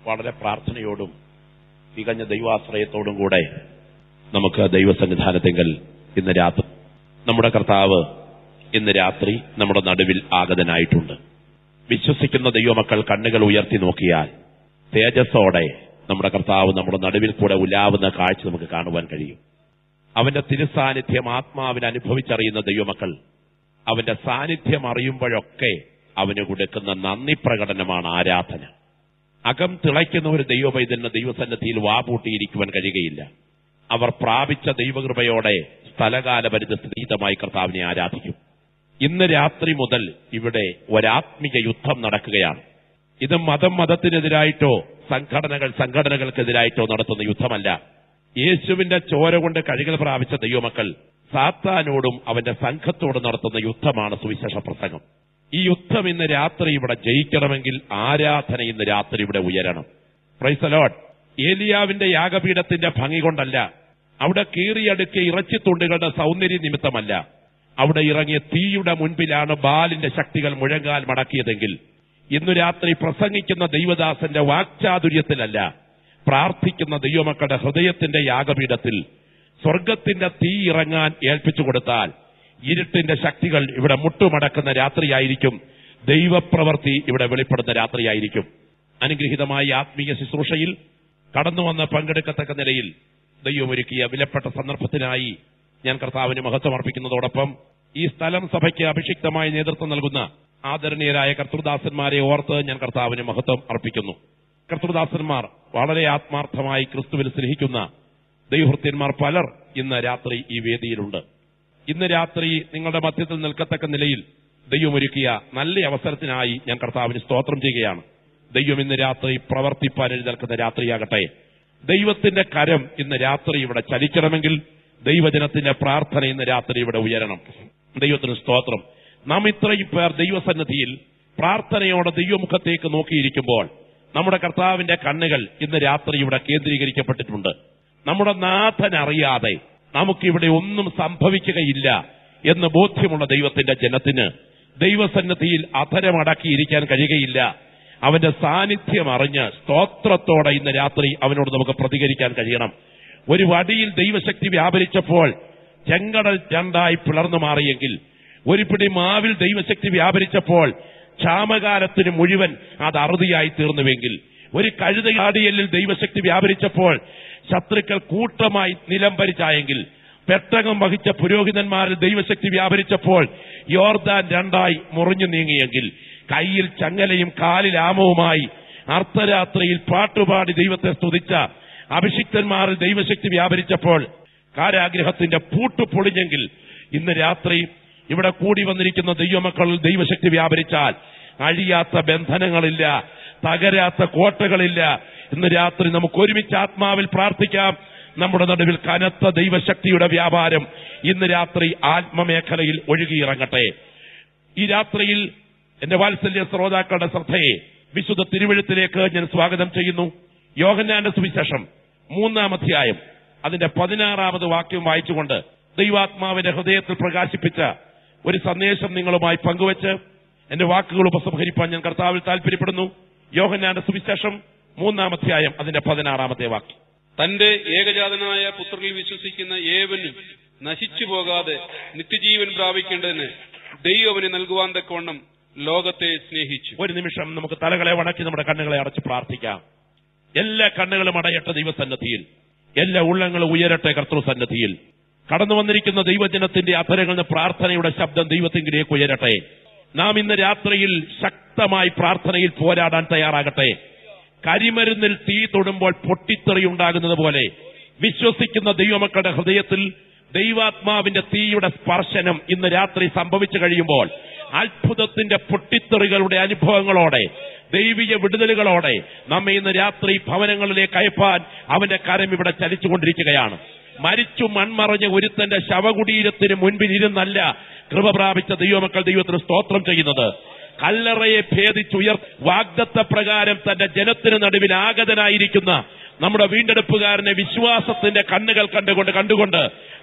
വളരെ പ്രാർത്ഥനയോടും തികഞ്ഞ ദൈവാശ്രയത്തോടും കൂടെ നമുക്ക് ദൈവസന്നിധാനത്തെങ്കിൽ ഇന്ന് രാത്രി നമ്മുടെ കർത്താവ് ഇന്ന് രാത്രി നമ്മുടെ നടുവിൽ ആഗതനായിട്ടുണ്ട് വിശ്വസിക്കുന്ന ദൈവമക്കൾ കണ്ണുകൾ ഉയർത്തി നോക്കിയാൽ തേജസ്സോടെ നമ്മുടെ കർത്താവ് നമ്മുടെ നടുവിൽ കൂടെ ഉലാവുന്ന കാഴ്ച നമുക്ക് കാണുവാൻ കഴിയും അവന്റെ തിരുസാന്നിധ്യം ആത്മാവിന് അനുഭവിച്ചറിയുന്ന ദൈവമക്കൾ അവന്റെ സാന്നിധ്യം അറിയുമ്പോഴൊക്കെ അവന് കൊടുക്കുന്ന നന്ദി പ്രകടനമാണ് ആരാധന അകം തിളയ്ക്കുന്ന ഒരു ദൈവപൈതലിന് ദൈവസന്നിധിയിൽ വാപൂട്ടിയിരിക്കുവാൻ കഴിയുകയില്ല അവർ പ്രാപിച്ച ദൈവകൃപയോടെ സ്ഥലകാല പരിതസ്ഥിതമായി കർത്താവിനെ ആരാധിക്കും ഇന്ന് രാത്രി മുതൽ ഇവിടെ ഒരാത്മിക യുദ്ധം നടക്കുകയാണ് ഇത് മതം മതത്തിനെതിരായിട്ടോ സംഘടനകൾ സംഘടനകൾക്കെതിരായിട്ടോ നടത്തുന്ന യുദ്ധമല്ല യേശുവിന്റെ ചോര കൊണ്ട് കഴുകൽ പ്രാപിച്ച ദൈവമക്കൾ സാത്താനോടും അവന്റെ സംഘത്തോടും നടത്തുന്ന യുദ്ധമാണ് സുവിശേഷ പ്രസംഗം ഈ യുദ്ധം ഇന്ന് രാത്രി ഇവിടെ ജയിക്കണമെങ്കിൽ ആരാധന ഇന്ന് രാത്രി ഇവിടെ ഉയരണം പ്രൈസലോട്ട് ഏലിയാവിന്റെ യാഗപീഠത്തിന്റെ ഭംഗി കൊണ്ടല്ല അവിടെ കീറിയടുക്കിയ ഇറച്ചിത്തുണ്ടുകളുടെ സൗന്ദര്യ നിമിത്തമല്ല അവിടെ ഇറങ്ങിയ തീയുടെ മുൻപിലാണ് ബാലിന്റെ ശക്തികൾ മുഴങ്ങാൽ മടക്കിയതെങ്കിൽ ഇന്നു രാത്രി പ്രസംഗിക്കുന്ന ദൈവദാസന്റെ വാക്ചാതുര്യത്തിലല്ല പ്രാർത്ഥിക്കുന്ന ദൈവമക്കളുടെ ഹൃദയത്തിന്റെ യാഗപീഠത്തിൽ സ്വർഗത്തിന്റെ തീ ഇറങ്ങാൻ ഏൽപ്പിച്ചു കൊടുത്താൽ ഇരുട്ടിന്റെ ശക്തികൾ ഇവിടെ മുട്ടുമടക്കുന്ന രാത്രിയായിരിക്കും ദൈവപ്രവൃത്തി ഇവിടെ വെളിപ്പെടുന്ന രാത്രിയായിരിക്കും അനുഗ്രഹീതമായ ആത്മീയ ശുശ്രൂഷയിൽ കടന്നു വന്ന് പങ്കെടുക്കത്തക്ക നിലയിൽ ദൈവം ഒരുക്കിയ വിലപ്പെട്ട സന്ദർഭത്തിനായി ഞാൻ കർത്താവിന് മഹത്വം അർപ്പിക്കുന്നതോടൊപ്പം ഈ സ്ഥലം സഭയ്ക്ക് അഭിഷിക്തമായി നേതൃത്വം നൽകുന്ന ആദരണീയരായ കർത്തൃദാസന്മാരെ ഓർത്ത് ഞാൻ കർത്താവിന് മഹത്വം അർപ്പിക്കുന്നു കർത്തൃദാസന്മാർ വളരെ ആത്മാർത്ഥമായി ക്രിസ്തുവിൽ സ്നേഹിക്കുന്ന ദൈവഭൃത്യന്മാർ പലർ ഇന്ന് രാത്രി ഈ വേദിയിലുണ്ട് ഇന്ന് രാത്രി നിങ്ങളുടെ മധ്യത്തിൽ നിൽക്കത്തക്ക നിലയിൽ ദൈവമൊരുക്കിയ നല്ല അവസരത്തിനായി ഞാൻ കർത്താവിന് സ്തോത്രം ചെയ്യുകയാണ് ദൈവം ഇന്ന് രാത്രി പ്രവർത്തിപ്പാൻ എഴുന്നേൽക്കുന്ന രാത്രിയാകട്ടെ ദൈവത്തിന്റെ കരം ഇന്ന് രാത്രി ഇവിടെ ചലിക്കണമെങ്കിൽ ദൈവജനത്തിന്റെ പ്രാർത്ഥന ഇന്ന് രാത്രി ഇവിടെ ഉയരണം ദൈവത്തിന് സ്തോത്രം നാം ഇത്രയും പേർ ദൈവസന്നിധിയിൽ പ്രാർത്ഥനയോടെ ദൈവമുഖത്തേക്ക് നോക്കിയിരിക്കുമ്പോൾ നമ്മുടെ കർത്താവിന്റെ കണ്ണുകൾ ഇന്ന് രാത്രി ഇവിടെ കേന്ദ്രീകരിക്കപ്പെട്ടിട്ടുണ്ട് നമ്മുടെ നാഥൻ അറിയാതെ നമുക്കിവിടെ ഒന്നും സംഭവിക്കുകയില്ല എന്ന് ബോധ്യമുള്ള ദൈവത്തിന്റെ ജനത്തിന് ദൈവസന്നിധിയിൽ അധരമടക്കിയിരിക്കാൻ കഴിയുകയില്ല അവന്റെ സാന്നിധ്യം അറിഞ്ഞ് സ്തോത്രത്തോടെ ഇന്ന് രാത്രി അവനോട് നമുക്ക് പ്രതികരിക്കാൻ കഴിയണം ഒരു വടിയിൽ ദൈവശക്തി വ്യാപരിച്ചപ്പോൾ ചെങ്കടൽ രണ്ടായി പിളർന്നു മാറിയെങ്കിൽ ഒരു പിടി മാവിൽ ദൈവശക്തി വ്യാപരിച്ചപ്പോൾ ക്ഷാമകാലത്തിന് മുഴുവൻ അത് അറുതിയായി തീർന്നുവെങ്കിൽ ഒരു കഴുതയാടിയലിൽ ദൈവശക്തി വ്യാപരിച്ചപ്പോൾ ശത്രുക്കൾ കൂട്ടമായി നിലംപരിച്ചായെങ്കിൽ പെട്ടകം വഹിച്ച പുരോഹിതന്മാരിൽ ദൈവശക്തി വ്യാപരിച്ചപ്പോൾ യോർദാൻ രണ്ടായി മുറിഞ്ഞു നീങ്ങിയെങ്കിൽ കയ്യിൽ ചങ്ങലയും കാലിൽ ആമവുമായി അർദ്ധരാത്രിയിൽ പാട്ടുപാടി ദൈവത്തെ സ്തുതിച്ച അഭിഷിക്തന്മാരിൽ ദൈവശക്തി വ്യാപരിച്ചപ്പോൾ കാരാഗ്രഹത്തിന്റെ പൂട്ട് പൊളിഞ്ഞെങ്കിൽ ഇന്ന് രാത്രി ഇവിടെ കൂടി വന്നിരിക്കുന്ന ദൈവമക്കളിൽ ദൈവശക്തി വ്യാപരിച്ചാൽ അഴിയാത്ത ബന്ധനങ്ങളില്ല തകരാത്ത കോട്ടകളില്ല ഇന്ന് രാത്രി നമുക്ക് ഒരുമിച്ച് ആത്മാവിൽ പ്രാർത്ഥിക്കാം നമ്മുടെ നടുവിൽ കനത്ത ദൈവശക്തിയുടെ വ്യാപാരം ഇന്ന് രാത്രി ആത്മമേഖലയിൽ ഒഴുകിയിറങ്ങട്ടെ ഈ രാത്രിയിൽ എന്റെ വാത്സല്യ ശ്രോതാക്കളുടെ ശ്രദ്ധയെ വിശുദ്ധ തിരുവഴുത്തിലേക്ക് ഞാൻ സ്വാഗതം ചെയ്യുന്നു യോഹന്നാന്റെ സുവിശേഷം മൂന്നാം അധ്യായം അതിന്റെ പതിനാറാമത് വാക്യം വായിച്ചുകൊണ്ട് ദൈവാത്മാവിന്റെ ഹൃദയത്തിൽ പ്രകാശിപ്പിച്ച ഒരു സന്ദേശം നിങ്ങളുമായി പങ്കുവച്ച് എന്റെ വാക്കുകൾ ഉപസംഹരിപ്പാൻ ഞാൻ കർത്താവിൽ താല്പര്യപ്പെടുന്നു യോഹന്നാന്റെ സുവിശേഷം മൂന്നാം അധ്യായം അതിന്റെ പതിനാറാമത്തെ വാക്യം തന്റെ ഏകജാതനായ പുത്രനിൽ വിശ്വസിക്കുന്ന ഏവനും നശിച്ചു പോകാതെ നിത്യജീവൻ പ്രാപിക്കേണ്ടതിന് ദൈവം അവന് നൽകുവാൻ തക്കവണ്ണം ലോകത്തെ സ്നേഹിച്ചു ഒരു നിമിഷം നമുക്ക് തലകളെ വണക്കി നമ്മുടെ കണ്ണുകളെ അടച്ച് പ്രാർത്ഥിക്കാം എല്ലാ കണ്ണുകളും അടയട്ടെ ദൈവസന്നദ്ധിയിൽ എല്ലാ ഉള്ളങ്ങളും ഉയരട്ടെ കർത്തൃസന്നദ്ധിയിൽ കടന്നു വന്നിരിക്കുന്ന ദൈവജനത്തിന്റെ അധരങ്ങളിൽ നിന്ന് പ്രാർത്ഥനയുടെ ശബ്ദം ദൈവത്തിങ്കിലേക്ക് ഉയരട്ടെ നാം ഇന്ന് രാത്രിയിൽ ശക്തമായി പ്രാർത്ഥനയിൽ പോരാടാൻ തയ്യാറാകട്ടെ കരിമരുന്നിൽ തീ തൊടുമ്പോൾ പൊട്ടിത്തെറി ഉണ്ടാകുന്നത് പോലെ വിശ്വസിക്കുന്ന ദൈവമക്കളുടെ ഹൃദയത്തിൽ ദൈവാത്മാവിന്റെ തീയുടെ സ്പർശനം ഇന്ന് രാത്രി സംഭവിച്ചു കഴിയുമ്പോൾ അത്ഭുതത്തിന്റെ പൊട്ടിത്തെറികളുടെ അനുഭവങ്ങളോടെ ദൈവിക വിടുതലുകളോടെ നമ്മെ ഇന്ന് രാത്രി ഭവനങ്ങളിലേക്ക് അയപ്പാൻ അവന്റെ കരം ഇവിടെ ചലിച്ചുകൊണ്ടിരിക്കുകയാണ് മരിച്ചു മൺമറഞ്ഞ ഒരുത്തന്റെ ശവകുടീരത്തിന് മുൻപിൽ ഇരുന്നല്ല കൃപ പ്രാപിച്ച ദൈവമക്കൾ ദൈവത്തിന് സ്തോത്രം ചെയ്യുന്നത് കല്ലറയെ ഭേദിച്ചുയർ വാഗ്ദത്ത പ്രകാരം തന്റെ ജനത്തിന് നടുവിൽ ആഗതനായിരിക്കുന്ന നമ്മുടെ വീണ്ടെടുപ്പുകാരനെ വിശ്വാസത്തിന്റെ കണ്ണുകൾ കണ്ടുകൊണ്ട് കണ്ടുകൊണ്ട്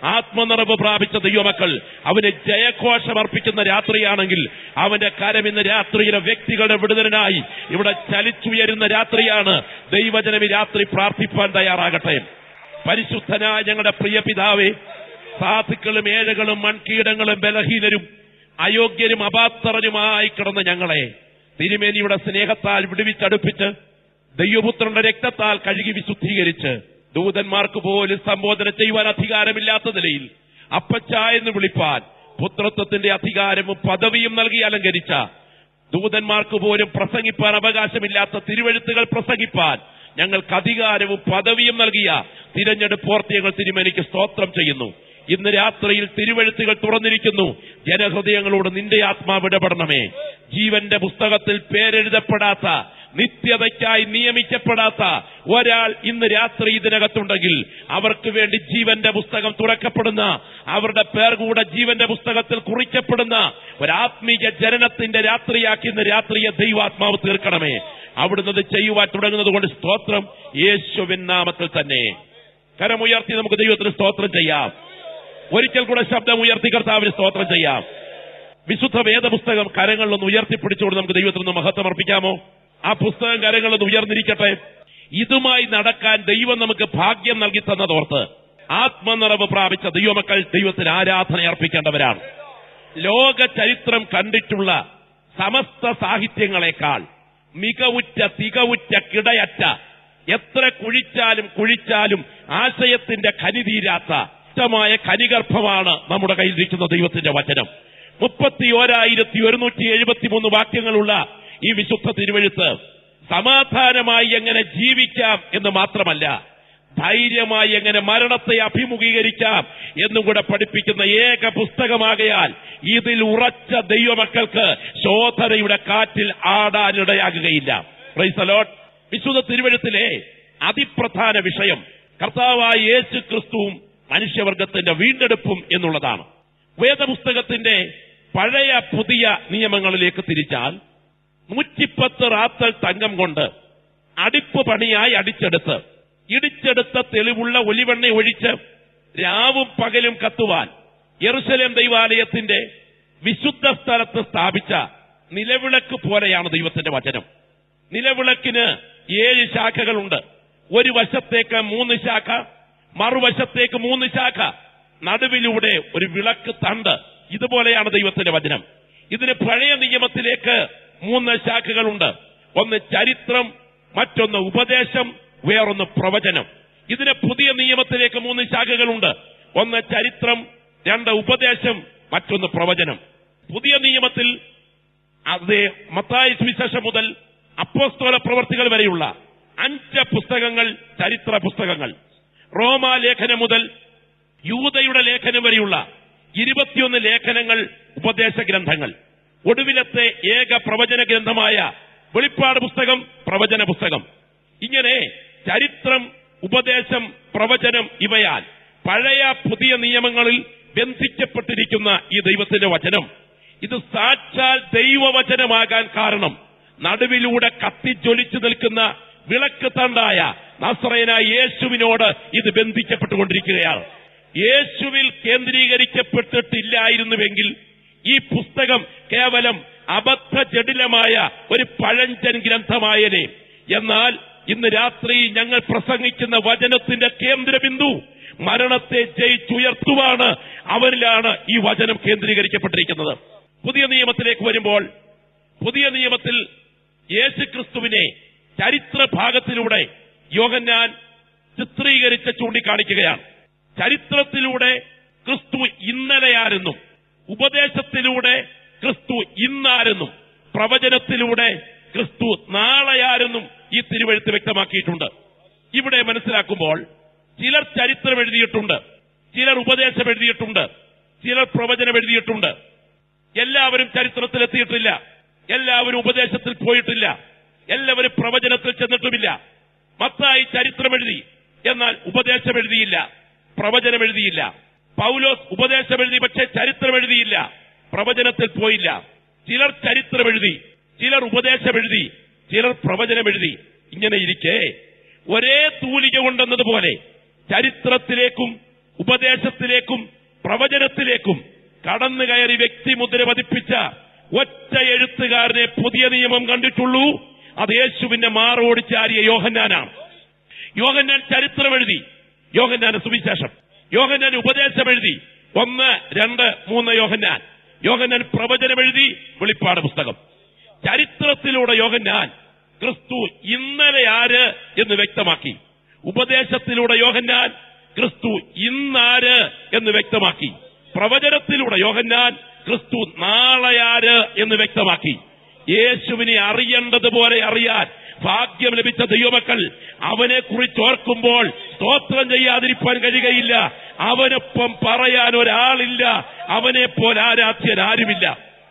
ആത്മനിറവ് പ്രാപിച്ച ദൈവമക്കൾ അവന് ജയഘോഷം അർപ്പിക്കുന്ന രാത്രിയാണെങ്കിൽ അവന്റെ കരം ഇന്ന് രാത്രിയിലെ വ്യക്തികളുടെ വിടുതലിനായി ഇവിടെ ചലിച്ചുയരുന്ന രാത്രിയാണ് ദൈവജനം ഈ രാത്രി പ്രാർത്ഥിപ്പാൻ തയ്യാറാകട്ടെ പരിശുദ്ധനായ ഞങ്ങളുടെ പ്രിയ പിതാവേ സാധുക്കളും ഏഴകളും മൺകീടങ്ങളും ബലഹീനരും അയോഗ്യരും അപാത്രനുമായി കിടന്ന ഞങ്ങളെ തിരുമേനിയുടെ സ്നേഹത്താൽ വിടുവിച്ചടുപ്പിച്ച് ദൈവപുത്രന്റെ രക്തത്താൽ കഴുകി വിശുദ്ധീകരിച്ച് ദൂതന്മാർക്ക് പോലും സംബോധന ചെയ്യുവാൻ അധികാരമില്ലാത്ത നിലയിൽ അപ്പച്ച എന്ന് വിളിപ്പാൻ പുത്രത്വത്തിന്റെ അധികാരവും പദവിയും നൽകി അലങ്കരിച്ച ദൂതന്മാർക്ക് പോലും പ്രസംഗിപ്പാൻ അവകാശമില്ലാത്ത തിരുവഴുത്തുകൾ പ്രസംഗിപ്പാൻ ഞങ്ങൾക്ക് അധികാരവും പദവിയും നൽകിയ തിരഞ്ഞെടുപ്പോർത്ത് ഞങ്ങൾ തിരുമേനിക്ക് സ്തോത്രം ചെയ്യുന്നു ഇന്ന് രാത്രിയിൽ തിരുവഴുത്തുകൾ തുറന്നിരിക്കുന്നു ജനഹൃദയങ്ങളോട് നിന്റെ ആത്മാവ് ഇടപെടണമേ ജീവന്റെ പുസ്തകത്തിൽ പേരെഴുതപ്പെടാത്ത നിത്യതയ്ക്കായി നിയമിക്കപ്പെടാത്ത ഒരാൾ ഇന്ന് രാത്രി ഇതിനകത്തുണ്ടെങ്കിൽ അവർക്ക് വേണ്ടി ജീവന്റെ പുസ്തകം തുറക്കപ്പെടുന്ന അവരുടെ പേർ കൂടെ ജീവന്റെ പുസ്തകത്തിൽ കുറിക്കപ്പെടുന്ന ഒരാത്മീയ ജനനത്തിന്റെ രാത്രിയാക്കി ഇന്ന് രാത്രിയെ ദൈവാത്മാവ് തീർക്കണമേ അവിടുന്ന് ഇത് ചെയ്യുവാൻ തുടങ്ങുന്നത് കൊണ്ട് സ്തോത്രം യേശുവിൻ നാമത്തിൽ തന്നെ കരമുയർത്തി നമുക്ക് ദൈവത്തിന് സ്തോത്രം ചെയ്യാം ഒരിക്കൽ കൂടെ ശബ്ദം ഉയർത്തി കർത്താവിന് സ്തോത്രം ചെയ്യാം വിശുദ്ധ വേദപുസ്തകം കരങ്ങളിലൊന്ന് ഉയർത്തിപ്പിടിച്ചുകൊണ്ട് നമുക്ക് ദൈവത്തിന് മഹത്വം അർപ്പിക്കാമോ ആ പുസ്തകം കരങ്ങളിലൊന്ന് ഉയർന്നിരിക്കട്ടെ ഇതുമായി നടക്കാൻ ദൈവം നമുക്ക് ഭാഗ്യം നൽകി തന്നതോർത്ത് ആത്മനിറവ് പ്രാപിച്ച ദൈവമക്കൾ ദൈവത്തിന് ആരാധന അർപ്പിക്കേണ്ടവരാണ് ലോക ചരിത്രം കണ്ടിട്ടുള്ള സമസ്ത സാഹിത്യങ്ങളെക്കാൾ മികവുറ്റ തികവുറ്റ കിടയറ്റ എത്ര കുഴിച്ചാലും കുഴിച്ചാലും ആശയത്തിന്റെ ഖനി തീരാത്ത ഇഷ്ടമായ ഖനിഗർഭമാണ് നമ്മുടെ കയ്യിലിരിക്കുന്ന ദൈവത്തിന്റെ വചനം മുപ്പത്തി ഓരായിരത്തി ഒരുന്നൂറ്റി എഴുപത്തി മൂന്ന് വാക്യങ്ങളുള്ള ഈ വിശുദ്ധ തിരുവഴുത്ത് സമാധാനമായി എങ്ങനെ ജീവിക്കാം എന്ന് മാത്രമല്ല ധൈര്യമായി എങ്ങനെ മരണത്തെ അഭിമുഖീകരിക്കാം എന്നും കൂടെ പഠിപ്പിക്കുന്ന ഏക പുസ്തകമാകയാൽ ഇതിൽ ഉറച്ച ദൈവമക്കൾക്ക് ശോധനയുടെ കാറ്റിൽ ആടാനിടയാകുകയില്ല പ്രൈസലോട്ട് വിശുദ്ധ തിരുവഴുത്തിലെ അതിപ്രധാന വിഷയം കർത്താവായ യേശു ക്രിസ്തുവും മനുഷ്യവർഗത്തിന്റെ വീണ്ടെടുപ്പും എന്നുള്ളതാണ് വേദപുസ്തകത്തിന്റെ പഴയ പുതിയ നിയമങ്ങളിലേക്ക് തിരിച്ചാൽ നൂറ്റിപ്പത്ത് റാത്തൽ തങ്കം കൊണ്ട് അടിപ്പ് പണിയായി അടിച്ചെടുത്ത് ഇടിച്ചെടുത്ത തെളിവുള്ള ഒലിവെണ്ണ ഒഴിച്ച് രാവും പകലും കത്തുവാൻ യെറുസലേം ദൈവാലയത്തിന്റെ വിശുദ്ധ സ്ഥലത്ത് സ്ഥാപിച്ച നിലവിളക്ക് പോലെയാണ് ദൈവത്തിന്റെ വചനം നിലവിളക്കിന് ഏഴ് ശാഖകളുണ്ട് ഒരു വശത്തേക്ക് മൂന്ന് ശാഖ മറുവശത്തേക്ക് മൂന്ന് ശാഖ നടുവിലൂടെ ഒരു വിളക്ക് തണ്ട് ഇതുപോലെയാണ് ദൈവത്തിന്റെ വചനം ഇതിന് പഴയ നിയമത്തിലേക്ക് മൂന്ന് ശാഖകളുണ്ട് ഒന്ന് ചരിത്രം മറ്റൊന്ന് ഉപദേശം വേറൊന്ന് പ്രവചനം ഇതിന് പുതിയ നിയമത്തിലേക്ക് മൂന്ന് ശാഖകളുണ്ട് ഒന്ന് ചരിത്രം രണ്ട് ഉപദേശം മറ്റൊന്ന് പ്രവചനം പുതിയ നിയമത്തിൽ അതേ മത്തായ സുവിശേഷം മുതൽ അപ്പോസ്തോല പ്രവർത്തികൾ വരെയുള്ള അഞ്ച് പുസ്തകങ്ങൾ ചരിത്ര പുസ്തകങ്ങൾ റോമാലേഖനം മുതൽ യൂതയുടെ ലേഖനം വരെയുള്ള ഇരുപത്തിയൊന്ന് ലേഖനങ്ങൾ ഉപദേശ ഗ്രന്ഥങ്ങൾ ഒടുവിലത്തെ ഏക പ്രവചന ഗ്രന്ഥമായ വെളിപ്പാട് പുസ്തകം പ്രവചന പുസ്തകം ഇങ്ങനെ ചരിത്രം ഉപദേശം പ്രവചനം ഇവയാൽ പഴയ പുതിയ നിയമങ്ങളിൽ ബന്ധിക്കപ്പെട്ടിരിക്കുന്ന ഈ ദൈവത്തിന്റെ വചനം ഇത് സാക്ഷാൽ ദൈവവചനമാകാൻ കാരണം നടുവിലൂടെ കത്തിജ്വലിച്ചു നിൽക്കുന്ന വിളക്ക് തണ്ടായ നസ്രയനായ യേശുവിനോട് ഇത് ബന്ധിക്കപ്പെട്ടുകൊണ്ടിരിക്കുകയാണ് യേശുവിൽ കേന്ദ്രീകരിക്കപ്പെട്ടിട്ടില്ലായിരുന്നുവെങ്കിൽ ഈ പുസ്തകം കേവലം അബദ്ധ ജടിലമായ ഒരു പഴഞ്ചൻ ഗ്രന്ഥമായനെ എന്നാൽ ഇന്ന് രാത്രി ഞങ്ങൾ പ്രസംഗിക്കുന്ന വചനത്തിന്റെ കേന്ദ്രബിന്ദു മരണത്തെ ജയിച്ചുയർത്തുവാണ് അവരിലാണ് ഈ വചനം കേന്ദ്രീകരിക്കപ്പെട്ടിരിക്കുന്നത് പുതിയ നിയമത്തിലേക്ക് വരുമ്പോൾ പുതിയ നിയമത്തിൽ യേശുക്രിസ്തുവിനെ ചരിത്ര ഭാഗത്തിലൂടെ യോഹന്നാൻ ചിത്രീകരിച്ച് ചൂണ്ടിക്കാണിക്കുകയാണ് ചരിത്രത്തിലൂടെ ക്രിസ്തു ഇന്നലെയാരെന്നും ഉപദേശത്തിലൂടെ ക്രിസ്തു ഇന്നാരെന്നും പ്രവചനത്തിലൂടെ ക്രിസ്തു നാളെയാരെന്നും ഈ തിരുവഴുത്ത് വ്യക്തമാക്കിയിട്ടുണ്ട് ഇവിടെ മനസ്സിലാക്കുമ്പോൾ ചിലർ ചരിത്രം എഴുതിയിട്ടുണ്ട് ചിലർ ഉപദേശം എഴുതിയിട്ടുണ്ട് ചിലർ പ്രവചനം എഴുതിയിട്ടുണ്ട് എല്ലാവരും ചരിത്രത്തിൽ എത്തിയിട്ടില്ല എല്ലാവരും ഉപദേശത്തിൽ പോയിട്ടില്ല എല്ലാവരും പ്രവചനത്തിൽ ചെന്നിട്ടുമില്ല മത്തായി ചരിത്രം എഴുതി എന്നാൽ ഉപദേശം എഴുതിയില്ല പ്രവചനം എഴുതിയില്ല പൗലോസ് ഉപദേശം എഴുതി പക്ഷേ ചരിത്രം എഴുതിയില്ല പ്രവചനത്തിൽ പോയില്ല ചിലർ ചരിത്രം എഴുതി ചിലർ ഉപദേശം എഴുതി ചിലർ പ്രവചനം എഴുതി ഇങ്ങനെ ഇരിക്കെ ഒരേ തൂലിക കൊണ്ടെന്നതുപോലെ ചരിത്രത്തിലേക്കും ഉപദേശത്തിലേക്കും പ്രവചനത്തിലേക്കും കടന്നു കയറി വ്യക്തിമുദ്ര പതിപ്പിച്ച ഒറ്റ എഴുത്തുകാരനെ പുതിയ നിയമം കണ്ടിട്ടുള്ളൂ അത് യേശുവിന്റെ മാറോട് ചാരിയ യോഹന്നാനാണ് യോഹന്നാൻ ചരിത്രം എഴുതി യോഹന്നാന് സുവിശേഷം യോഹന്നാൻ ഉപദേശം എഴുതി ഒന്ന് രണ്ട് മൂന്ന് യോഹന്നാൻ യോഹന്നാൻ പ്രവചനം എഴുതി വെളിപ്പാട് പുസ്തകം ചരിത്രത്തിലൂടെ യോഹന്നാൻ ക്രിസ്തു ഇന്നലെ ആര് എന്ന് വ്യക്തമാക്കി ഉപദേശത്തിലൂടെ യോഹന്നാൻ ക്രിസ്തു ഇന്നാര് എന്ന് വ്യക്തമാക്കി പ്രവചനത്തിലൂടെ യോഹന്നാൻ ക്രിസ്തു നാളെയാര് എന്ന് വ്യക്തമാക്കി യേശുവിനെ അറിയേണ്ടതുപോലെ അറിയാൻ ഭാഗ്യം ലഭിച്ച ദൈവമക്കൾ അവനെ കുറിച്ച് ഓർക്കുമ്പോൾ സ്തോത്രം ചെയ്യാതിരിക്കാൻ കഴിയുകയില്ല അവനൊപ്പം പറയാൻ ഒരാളില്ല അവനെ പോലെ ആരാധ്യൻ ആരുമില്ല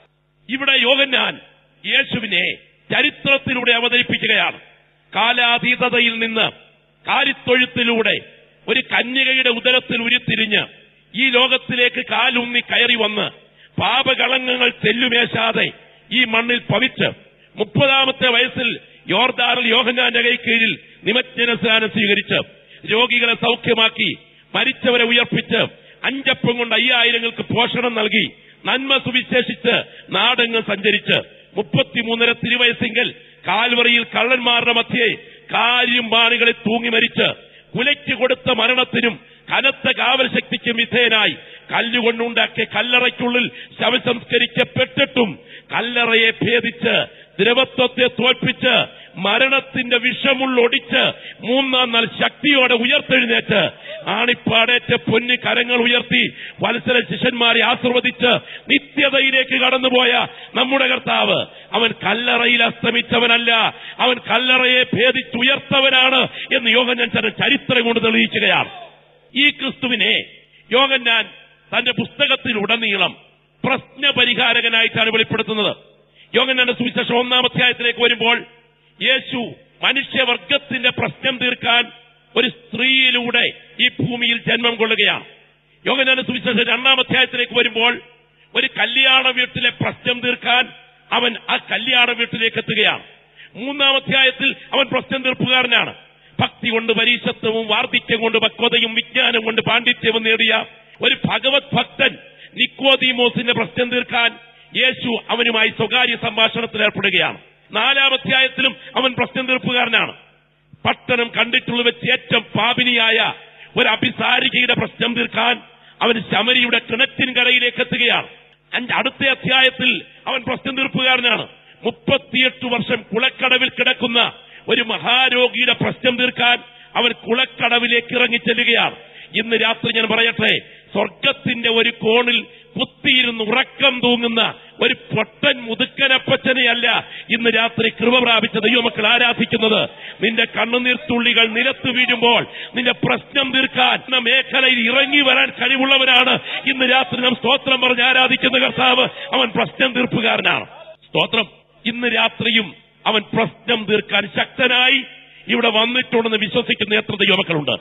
ഇവിടെ യോഹന്നാൻ യേശുവിനെ ചരിത്രത്തിലൂടെ അവതരിപ്പിക്കുകയാണ് കാലാതീതതയിൽ നിന്ന് കാലിത്തൊഴുത്തിലൂടെ ഒരു കന്യകയുടെ ഉദരത്തിൽ ഉരുത്തിരിഞ്ഞ് ഈ ലോകത്തിലേക്ക് കാലൂന്നി കയറി വന്ന് പാപകളങ്കങ്ങൾ തെല്ലുമേശാതെ ഈ മണ്ണിൽ പവിച്ച് മുപ്പതാമത്തെ വയസ്സിൽ യോർദാറിൽ യോഹന്നാന്റെ കൈ കീഴിൽ നിമജ്ജന സ്നാനം സ്വീകരിച്ച് രോഗികളെ സൗഖ്യമാക്കി മരിച്ചവരെ ഉയർപ്പിച്ച് അഞ്ചപ്പം കൊണ്ട് അയ്യായിരങ്ങൾക്ക് പോഷണം നൽകി നന്മ സുവിശേഷിച്ച് നാടെങ്ങ് സഞ്ചരിച്ച് മുപ്പത്തിമൂന്നര തിരുവയസ്സിങ്കൽ കാൽവറിയിൽ കള്ളന്മാരുടെ മധ്യേ കാര്യം ബാണികളെ തൂങ്ങി മരിച്ച് കുലയ്ക്ക് കൊടുത്ത മരണത്തിനും കനത്ത കാവൽ ശക്തിക്കും വിധേയനായി കല്ലുകൊണ്ടുണ്ടാക്കിയ കല്ലറയ്ക്കുള്ളിൽ ശവസംസ്കരിക്കപ്പെട്ടിട്ടും കല്ലറയെ ഭേദിച്ച് ദ്രവത്വത്തെ തോൽപ്പിച്ച് മരണത്തിന്റെ വിഷമുള്ളൊടിച്ച് മൂന്നാം നാൾ ശക്തിയോടെ ഉയർത്തെഴുന്നേറ്റ് ആണിപ്പാടേറ്റ പൊന്നു കരങ്ങൾ ഉയർത്തി വത്സര ശിഷ്യന്മാരെ ആശീർവദിച്ച് നിത്യതയിലേക്ക് കടന്നുപോയ നമ്മുടെ കർത്താവ് അവൻ കല്ലറയിൽ അസ്തമിച്ചവനല്ല അവൻ കല്ലറയെ ഭേദിച്ചുയർത്തവനാണ് എന്ന് യോഹന്നാൻ തന്റെ ചരിത്രം കൊണ്ട് തെളിയിക്കുകയാണ് ഈ ക്രിസ്തുവിനെ യോഗന്നാൻ തന്റെ പുസ്തകത്തിലുടനീളം പ്രശ്ന പരിഹാരകനായിട്ടാണ് വെളിപ്പെടുത്തുന്നത് യോഗന്നാന്റെ സുവിശേഷം ഒന്നാം അധ്യായത്തിലേക്ക് വരുമ്പോൾ യേശു മനുഷ്യവർഗത്തിന്റെ പ്രശ്നം തീർക്കാൻ ഒരു സ്ത്രീയിലൂടെ ഈ ഭൂമിയിൽ ജന്മം കൊള്ളുകയാണ് യോഗനാന്റെ സുവിശേഷം രണ്ടാം അധ്യായത്തിലേക്ക് വരുമ്പോൾ ഒരു കല്യാണ വീട്ടിലെ പ്രശ്നം തീർക്കാൻ അവൻ ആ കല്യാണ വീട്ടിലേക്ക് എത്തുകയാണ് മൂന്നാം അധ്യായത്തിൽ അവൻ പ്രശ്നം തീർപ്പുകാരനാണ് ഭക്തി കൊണ്ട് പരീശത്വവും വാർദ്ധക്യം കൊണ്ട് പക്വതയും വിജ്ഞാനം കൊണ്ട് പാണ്ഡിത്യവും നേടിയ ഒരു ഭഗവത് ഭക്തൻ നിക്കോദീമോസിന്റെ പ്രശ്നം തീർക്കാൻ യേശു അവനുമായി സ്വകാര്യ സംഭാഷണത്തിൽ ഏർപ്പെടുകയാണ് നാലാം അധ്യായത്തിലും അവൻ പ്രശ്നം തീർപ്പുകാരനാണ് പട്ടണം കണ്ടിട്ടുള്ള വെച്ച് ഏറ്റവും പാപിനിയായ ഒരു അഭിസാരികയുടെ പ്രശ്നം തീർക്കാൻ അവൻ ശമരിയുടെ കിണറ്റിൻകരയിലേക്ക് എത്തുകയാണ് അഞ്ച് അടുത്ത അധ്യായത്തിൽ അവൻ പ്രശ്നം തീർപ്പുകാരനാണ് മുപ്പത്തിയെട്ട് വർഷം കുളക്കടവിൽ കിടക്കുന്ന ഒരു മഹാരോഗിയുടെ പ്രശ്നം തീർക്കാൻ അവൻ കുളക്കടവിലേക്ക് ഇറങ്ങിച്ചെല്ലുകയാണ് ഇന്ന് രാത്രി ഞാൻ പറയട്ടെ സ്വർഗത്തിന്റെ ഒരു കോണിൽ കുത്തിയിരുന്ന് ഉറക്കം തൂങ്ങുന്ന ഒരു പൊട്ടൻ മുതുക്കനപ്പച്ചനെയല്ല ഇന്ന് രാത്രി കൃപ പ്രാപിച്ച ദൈവമക്കൾ ആരാധിക്കുന്നത് നിന്റെ കണ്ണുനീർത്തുള്ളികൾ നിലത്ത് വീഴുമ്പോൾ നിന്റെ പ്രശ്നം തീർക്കാൻ എന്ന മേഖലയിൽ ഇറങ്ങി വരാൻ കഴിവുള്ളവനാണ് ഇന്ന് രാത്രി നാം സ്തോത്രം പറഞ്ഞ് ആരാധിക്കുന്ന കർത്താവ് അവൻ പ്രശ്നം തീർപ്പുകാരനാണ് സ്തോത്രം ഇന്ന് രാത്രിയും അവൻ പ്രശ്നം തീർക്കാൻ ശക്തനായി ഇവിടെ വന്നിട്ടുണ്ടെന്ന് വിശ്വസിക്കുന്ന എത്ര ദൈവമക്കളുണ്ട്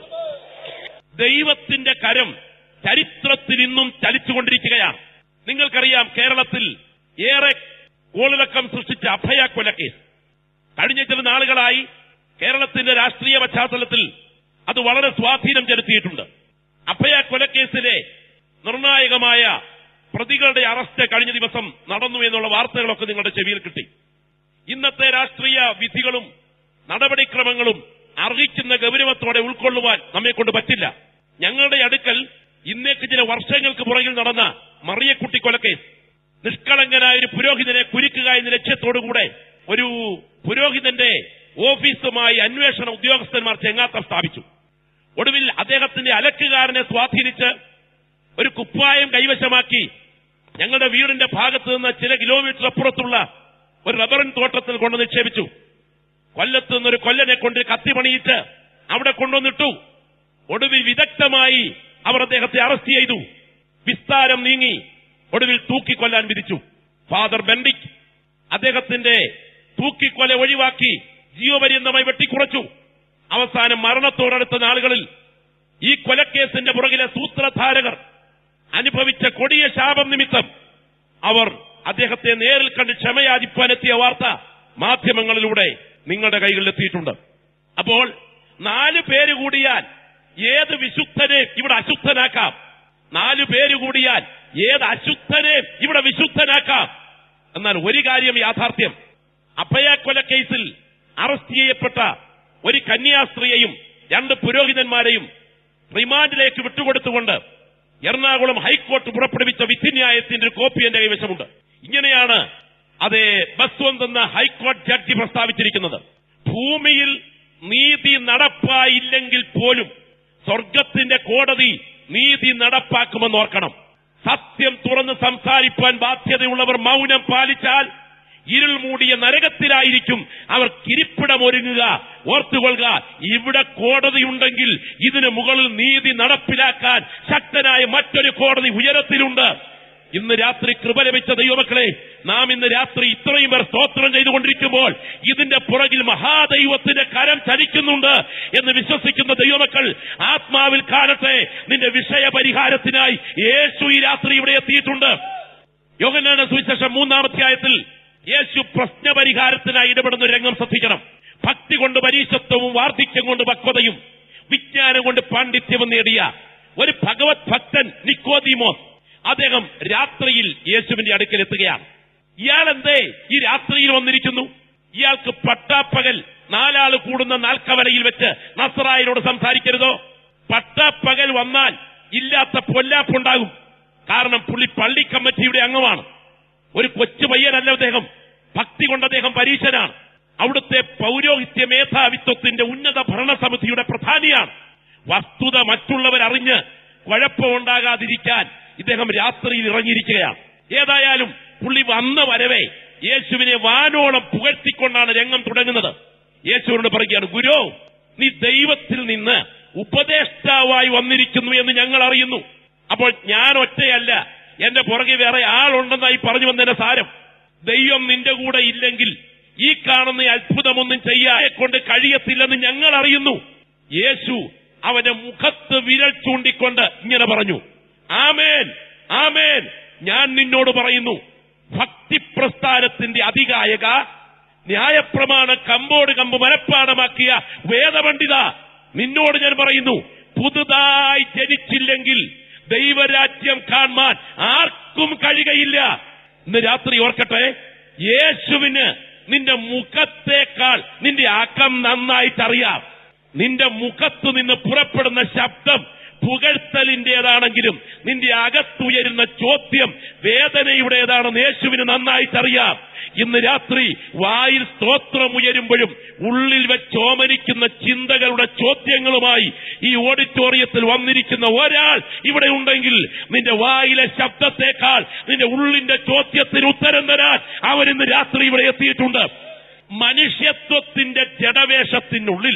ദൈവത്തിന്റെ കരം ചരിത്രത്തിൽ ഇന്നും ചലിച്ചുകൊണ്ടിരിക്കുകയാണ് നിങ്ങൾക്കറിയാം കേരളത്തിൽ ഏറെ കോളിളക്കം സൃഷ്ടിച്ച അഭയ കൊലക്കേസ് കഴിഞ്ഞ ചില നാളുകളായി കേരളത്തിന്റെ രാഷ്ട്രീയ പശ്ചാത്തലത്തിൽ അത് വളരെ സ്വാധീനം ചെലുത്തിയിട്ടുണ്ട് അഭയ കൊലക്കേസിലെ നിർണായകമായ പ്രതികളുടെ അറസ്റ്റ് കഴിഞ്ഞ ദിവസം നടന്നു എന്നുള്ള വാർത്തകളൊക്കെ നിങ്ങളുടെ ചെവിയിൽ കിട്ടി ഇന്നത്തെ രാഷ്ട്രീയ വിധികളും നടപടിക്രമങ്ങളും അർഹിക്കുന്ന ഗൗരവത്തോടെ ഉൾക്കൊള്ളുവാൻ നമ്മെ കൊണ്ട് പറ്റില്ല ഞങ്ങളുടെ അടുക്കൽ ഇന്നേക്ക് ചില വർഷങ്ങൾക്ക് പുറകിൽ നടന്ന മറിയക്കുട്ടി കൊലക്കേസ് നിഷ്കളങ്കനായ ഒരു പുരോഹിതനെ കുരുക്കുക എന്ന ലക്ഷ്യത്തോടുകൂടെ ഒരു പുരോഹിതന്റെ ഓഫീസുമായി അന്വേഷണ ഉദ്യോഗസ്ഥന്മാർ ചെങ്ങാത്തം സ്ഥാപിച്ചു ഒടുവിൽ അദ്ദേഹത്തിന്റെ അലക്കുകാരനെ സ്വാധീനിച്ച് ഒരു കുപ്പായം കൈവശമാക്കി ഞങ്ങളുടെ വീടിന്റെ ഭാഗത്ത് നിന്ന് ചില കിലോമീറ്റർ അപ്പുറത്തുള്ള ഒരു റബ്ബറിൻ തോട്ടത്തിൽ കൊണ്ട് നിക്ഷേപിച്ചു കൊല്ലത്ത് നിന്നൊരു കൊല്ലനെ കൊണ്ട് കത്തി പണിയിട്ട് അവിടെ കൊണ്ടുവന്നിട്ടു ഒടുവിൽ വിദഗ്ധമായി അവർ അദ്ദേഹത്തെ അറസ്റ്റ് ചെയ്തു വിസ്താരം നീങ്ങി ഒടുവിൽ തൂക്കിക്കൊല്ലാൻ വിധിച്ചു ഫാദർ ബെൻഡിക് അദ്ദേഹത്തിന്റെ തൂക്കിക്കൊല ഒഴിവാക്കി ജീവപര്യന്തമായി വെട്ടിക്കുറച്ചു അവസാനം മരണത്തോടടുത്ത നാളുകളിൽ ഈ കൊലക്കേസിന്റെ പുറകിലെ സൂത്രധാരകർ അനുഭവിച്ച കൊടിയ ശാപം നിമിത്തം അവർ അദ്ദേഹത്തെ നേരിൽ കണ്ട് ക്ഷമയാചിപ്പാനെത്തിയ വാർത്ത മാധ്യമങ്ങളിലൂടെ നിങ്ങളുടെ കൈകളിൽ എത്തിയിട്ടുണ്ട് അപ്പോൾ നാല് പേര് കൂടിയാൽ ഏത് വിശുദ്ധനെ ഇവിടെ അശുദ്ധനാക്കാം നാലു പേര് കൂടിയാൽ ഏത് അശുദ്ധനെ ഇവിടെ വിശുദ്ധനാക്കാം എന്നാൽ ഒരു കാര്യം യാഥാർത്ഥ്യം അഭയക്കൊല കേസിൽ അറസ്റ്റ് ചെയ്യപ്പെട്ട ഒരു കന്യാസ്ത്രീയെയും രണ്ട് പുരോഹിതന്മാരെയും റിമാൻഡിലേക്ക് വിട്ടുകൊടുത്തുകൊണ്ട് എറണാകുളം ഹൈക്കോർട്ട് പുറപ്പെടുവിച്ച വിധിന്യായത്തിന്റെ ഒരു കോപ്പി എന്റെ കൈവശമുണ്ട് ഇങ്ങനെയാണ് അതേ ബസ്വന്ത് എന്ന ഹൈക്കോടതി ജഡ്ജി പ്രസ്താവിച്ചിരിക്കുന്നത് ഭൂമിയിൽ നീതി നടപ്പായില്ലെങ്കിൽ പോലും സ്വർഗത്തിന്റെ കോടതി നീതി നടപ്പാക്കുമെന്ന് ഓർക്കണം സത്യം തുറന്ന് സംസാരിപ്പാൻ ബാധ്യതയുള്ളവർ മൗനം പാലിച്ചാൽ ഇരുൾ മൂടിയ നരകത്തിലായിരിക്കും അവർ കിരിപ്പിടമൊരുങ്ങുക ഓർത്തുകൊള്ളുക ഇവിടെ കോടതിയുണ്ടെങ്കിൽ ഇതിന് മുകളിൽ നീതി നടപ്പിലാക്കാൻ ശക്തനായ മറ്റൊരു കോടതി ഉയരത്തിലുണ്ട് ഇന്ന് രാത്രി കൃപ ലഭിച്ച ദൈവമക്കളെ നാം ഇന്ന് രാത്രി ഇത്രയും പേർ സ്തോത്രം ചെയ്തുകൊണ്ടിരിക്കുമ്പോൾ ഇതിന്റെ പുറകിൽ മഹാദൈവത്തിന്റെ കരം ചലിക്കുന്നുണ്ട് എന്ന് വിശ്വസിക്കുന്ന ദൈവമക്കൾ ആത്മാവിൽ കാണട്ടെ നിന്റെ വിഷയ പരിഹാരത്തിനായി യേശു ഈ രാത്രി ഇവിടെ എത്തിയിട്ടുണ്ട് യോഗനാണ് സുവിശേഷം മൂന്നാമധ്യായത്തിൽ യേശു പ്രശ്നപരിഹാരത്തിനായി ഇടപെടുന്ന ഒരു രംഗം ശ്രദ്ധിക്കണം ഭക്തി കൊണ്ട് പരീശത്വവും വാർദ്ധക്യം കൊണ്ട് പക്വതയും വിജ്ഞാനം കൊണ്ട് പാണ്ഡിത്യവും നേടിയ ഒരു ഭഗവത് ഭക്തൻ നിക്കോദീമോസ് അദ്ദേഹം രാത്രിയിൽ യേശുവിന്റെ അടുക്കൽ എത്തുകയാണ് ഇയാൾ എന്തേ ഈ രാത്രിയിൽ വന്നിരിക്കുന്നു ഇയാൾക്ക് പട്ടാപ്പകൽ നാലാള് കൂടുന്ന നാൽക്കവലയിൽ വെച്ച് നസറായനോട് സംസാരിക്കരുതോ പട്ടാപ്പകൽ വന്നാൽ ഇല്ലാത്ത പൊല്ലാപ്പുണ്ടാകും കാരണം പുള്ളി പള്ളി കമ്മിറ്റിയുടെ അംഗമാണ് ഒരു കൊച്ചു പയ്യനല്ല അദ്ദേഹം ഭക്തി കൊണ്ട് അദ്ദേഹം പരീശനാണ് അവിടുത്തെ പൗരോഹിത്യ മേധാവിത്വത്തിന്റെ ഉന്നത ഭരണസമിതിയുടെ പ്രധാനിയാണ് വസ്തുത മറ്റുള്ളവർ അറിഞ്ഞ് കുഴപ്പമുണ്ടാകാതിരിക്കാൻ ഇദ്ദേഹം രാത്രിയിൽ ഇറങ്ങിയിരിക്കുകയാണ് ഏതായാലും പുള്ളി വന്ന വരവേ യേശുവിനെ വാനോളം പുകഴ്ത്തിക്കൊണ്ടാണ് രംഗം തുടങ്ങുന്നത് യേശുവിനോട് പറയുകയാണ് ഗുരു നീ ദൈവത്തിൽ നിന്ന് ഉപദേഷ്ടാവായി വന്നിരിക്കുന്നു എന്ന് ഞങ്ങൾ അറിയുന്നു അപ്പോൾ ഞാൻ ഒറ്റയല്ല എന്റെ പുറകെ വേറെ ആളുണ്ടെന്നായി പറഞ്ഞു വന്നതിന്റെ സാരം ദൈവം നിന്റെ കൂടെ ഇല്ലെങ്കിൽ ഈ കാണുന്ന ഈ അത്ഭുതമൊന്നും ചെയ്യാൻ കൊണ്ട് കഴിയത്തില്ലെന്ന് ഞങ്ങൾ അറിയുന്നു യേശു അവന്റെ മുഖത്ത് വിരൽ ചൂണ്ടിക്കൊണ്ട് ഇങ്ങനെ പറഞ്ഞു ആമേൻ ആമേൻ ഞാൻ നിന്നോട് പറയുന്നു ഭക്തിപ്രസ്ഥാനത്തിന്റെ അതികായക ന്യായപ്രമാണ കമ്പോട് കമ്പ് മനഃപ്പാടമാക്കിയ വേദപണ്ഡിത നിന്നോട് ഞാൻ പറയുന്നു പുതുതായി ജനിച്ചില്ലെങ്കിൽ ദൈവരാജ്യം കാണാൻ ആർക്കും കഴിയുകയില്ല ഇന്ന് രാത്രി ഓർക്കട്ടെ യേശുവിന് നിന്റെ മുഖത്തേക്കാൾ നിന്റെ അകം നന്നായിട്ടറിയാം നിന്റെ മുഖത്തു നിന്ന് പുറപ്പെടുന്ന ശബ്ദം പുകഴ്ത്തലിന്റേതാണെങ്കിലും നിന്റെ അകത്തുയരുന്ന ചോദ്യം വേദനയുടേതാണെന്ന് യേശുവിന് നന്നായിട്ടറിയാം ഇന്ന് രാത്രി വായിൽ സ്തോത്രം ഉയരുമ്പോഴും ഉള്ളിൽ വെച്ചോമനിക്കുന്ന ചിന്തകളുടെ ചോദ്യങ്ങളുമായി ഈ ഓഡിറ്റോറിയത്തിൽ വന്നിരിക്കുന്ന ഒരാൾ ഇവിടെ ഉണ്ടെങ്കിൽ നിന്റെ വായിലെ ശബ്ദത്തെക്കാൾ നിന്റെ ഉള്ളിന്റെ ചോദ്യത്തിന് ഉത്തരം തരാൻ അവൻ ഇന്ന് രാത്രി ഇവിടെ എത്തിയിട്ടുണ്ട് മനുഷ്യത്വത്തിന്റെ ജഡവേഷത്തിനുള്ളിൽ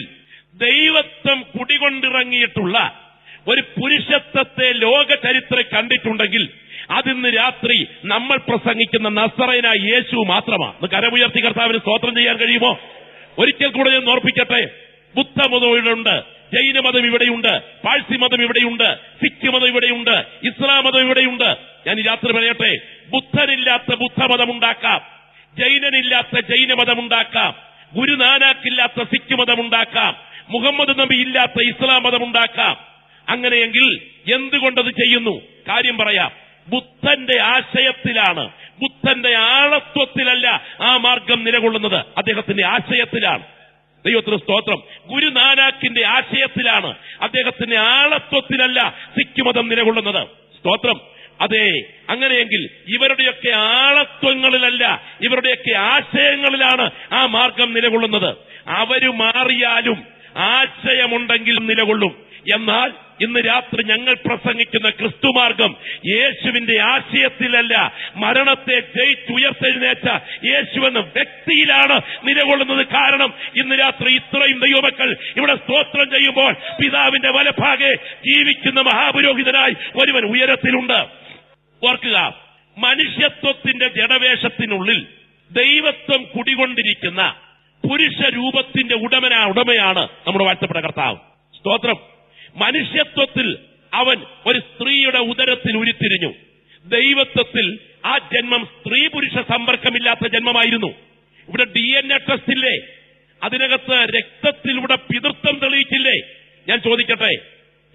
ദൈവത്വം കുടികൊണ്ടിറങ്ങിയിട്ടുള്ള ഒരു പുരുഷത്വത്തെ ലോക ചരിത്രം കണ്ടിട്ടുണ്ടെങ്കിൽ അതിന്ന് രാത്രി നമ്മൾ പ്രസംഗിക്കുന്ന നസറേന യേശു മാത്രമാണ് ഒന്ന് കരമുയർത്തി കർത്താവിന് സ്തോത്രം ചെയ്യാൻ കഴിയുമോ ഒരിക്കൽ കൂടെ ഞാൻ ഓർപ്പിക്കട്ടെ ബുദ്ധമതം ഇവിടെയുണ്ട് ജൈനമതം ഇവിടെയുണ്ട് പാഴ്സി മതം ഇവിടെയുണ്ട് സിഖ് മതം ഇവിടെയുണ്ട് ഇസ്ലാം മതം ഇവിടെയുണ്ട് ഞാൻ ഈ രാത്രി പറയട്ടെ ബുദ്ധനില്ലാത്ത ബുദ്ധമതം ഉണ്ടാക്കാം ജൈനനില്ലാത്ത ജൈനമതം ഉണ്ടാക്കാം ഗുരുനാനാക്കില്ലാത്ത സിഖ് മതം ഉണ്ടാക്കാം മുഹമ്മദ് നബി ഇല്ലാത്ത ഇസ്ലാം മതം ഉണ്ടാക്കാം അങ്ങനെയെങ്കിൽ എന്തുകൊണ്ടത് ചെയ്യുന്നു കാര്യം പറയാം ബുദ്ധന്റെ ആശയത്തിലാണ് ബുദ്ധന്റെ ആളത്വത്തിലല്ല ആ മാർഗം നിലകൊള്ളുന്നത് അദ്ദേഹത്തിന്റെ ആശയത്തിലാണ് ദൈവത്തിന് സ്തോത്രം ഗുരുനാനാക്കിന്റെ ആശയത്തിലാണ് അദ്ദേഹത്തിന്റെ ആളത്വത്തിലല്ല സിഖ് മതം നിലകൊള്ളുന്നത് സ്തോത്രം അതെ അങ്ങനെയെങ്കിൽ ഇവരുടെയൊക്കെ ആളത്വങ്ങളിലല്ല ഇവരുടെയൊക്കെ ആശയങ്ങളിലാണ് ആ മാർഗം നിലകൊള്ളുന്നത് അവര് മാറിയാലും ആശയമുണ്ടെങ്കിൽ നിലകൊള്ളും എന്നാൽ ഇന്ന് രാത്രി ഞങ്ങൾ പ്രസംഗിക്കുന്ന ക്രിസ്തുമാർഗം യേശുവിന്റെ ആശയത്തിലല്ല മരണത്തെ ജയിച്ചുയർത്തെഴുന്നേറ്റ യേശു എന്ന വ്യക്തിയിലാണ് നിലകൊള്ളുന്നത് കാരണം ഇന്ന് രാത്രി ഇത്രയും ദൈവമക്കൾ ഇവിടെ സ്തോത്രം ചെയ്യുമ്പോൾ പിതാവിന്റെ വലഭാഗെ ജീവിക്കുന്ന മഹാപുരോഹിതനായി ഒരുവൻ ഉയരത്തിലുണ്ട് ഓർക്കുക മനുഷ്യത്വത്തിന്റെ ജഡവേഷത്തിനുള്ളിൽ ദൈവത്വം കുടികൊണ്ടിരിക്കുന്ന പുരുഷ രൂപത്തിന്റെ ഉടമനാ ഉടമയാണ് നമ്മുടെ വാഴ്ത്തപ്പെട്ട കർത്താവ് സ്തോത്രം മനുഷ്യത്വത്തിൽ അവൻ ഒരു സ്ത്രീയുടെ ഉദരത്തിൽ ഉരുത്തിരിഞ്ഞു ദൈവത്വത്തിൽ ആ ജന്മം സ്ത്രീ പുരുഷ സമ്പർക്കമില്ലാത്ത ജന്മമായിരുന്നു ഇവിടെ ഡി എൻ എ ടെസ്റ്റ് ഇല്ലേ അതിനകത്ത് രക്തത്തിലൂടെ പിതൃത്വം തെളിയിച്ചില്ലേ ഞാൻ ചോദിക്കട്ടെ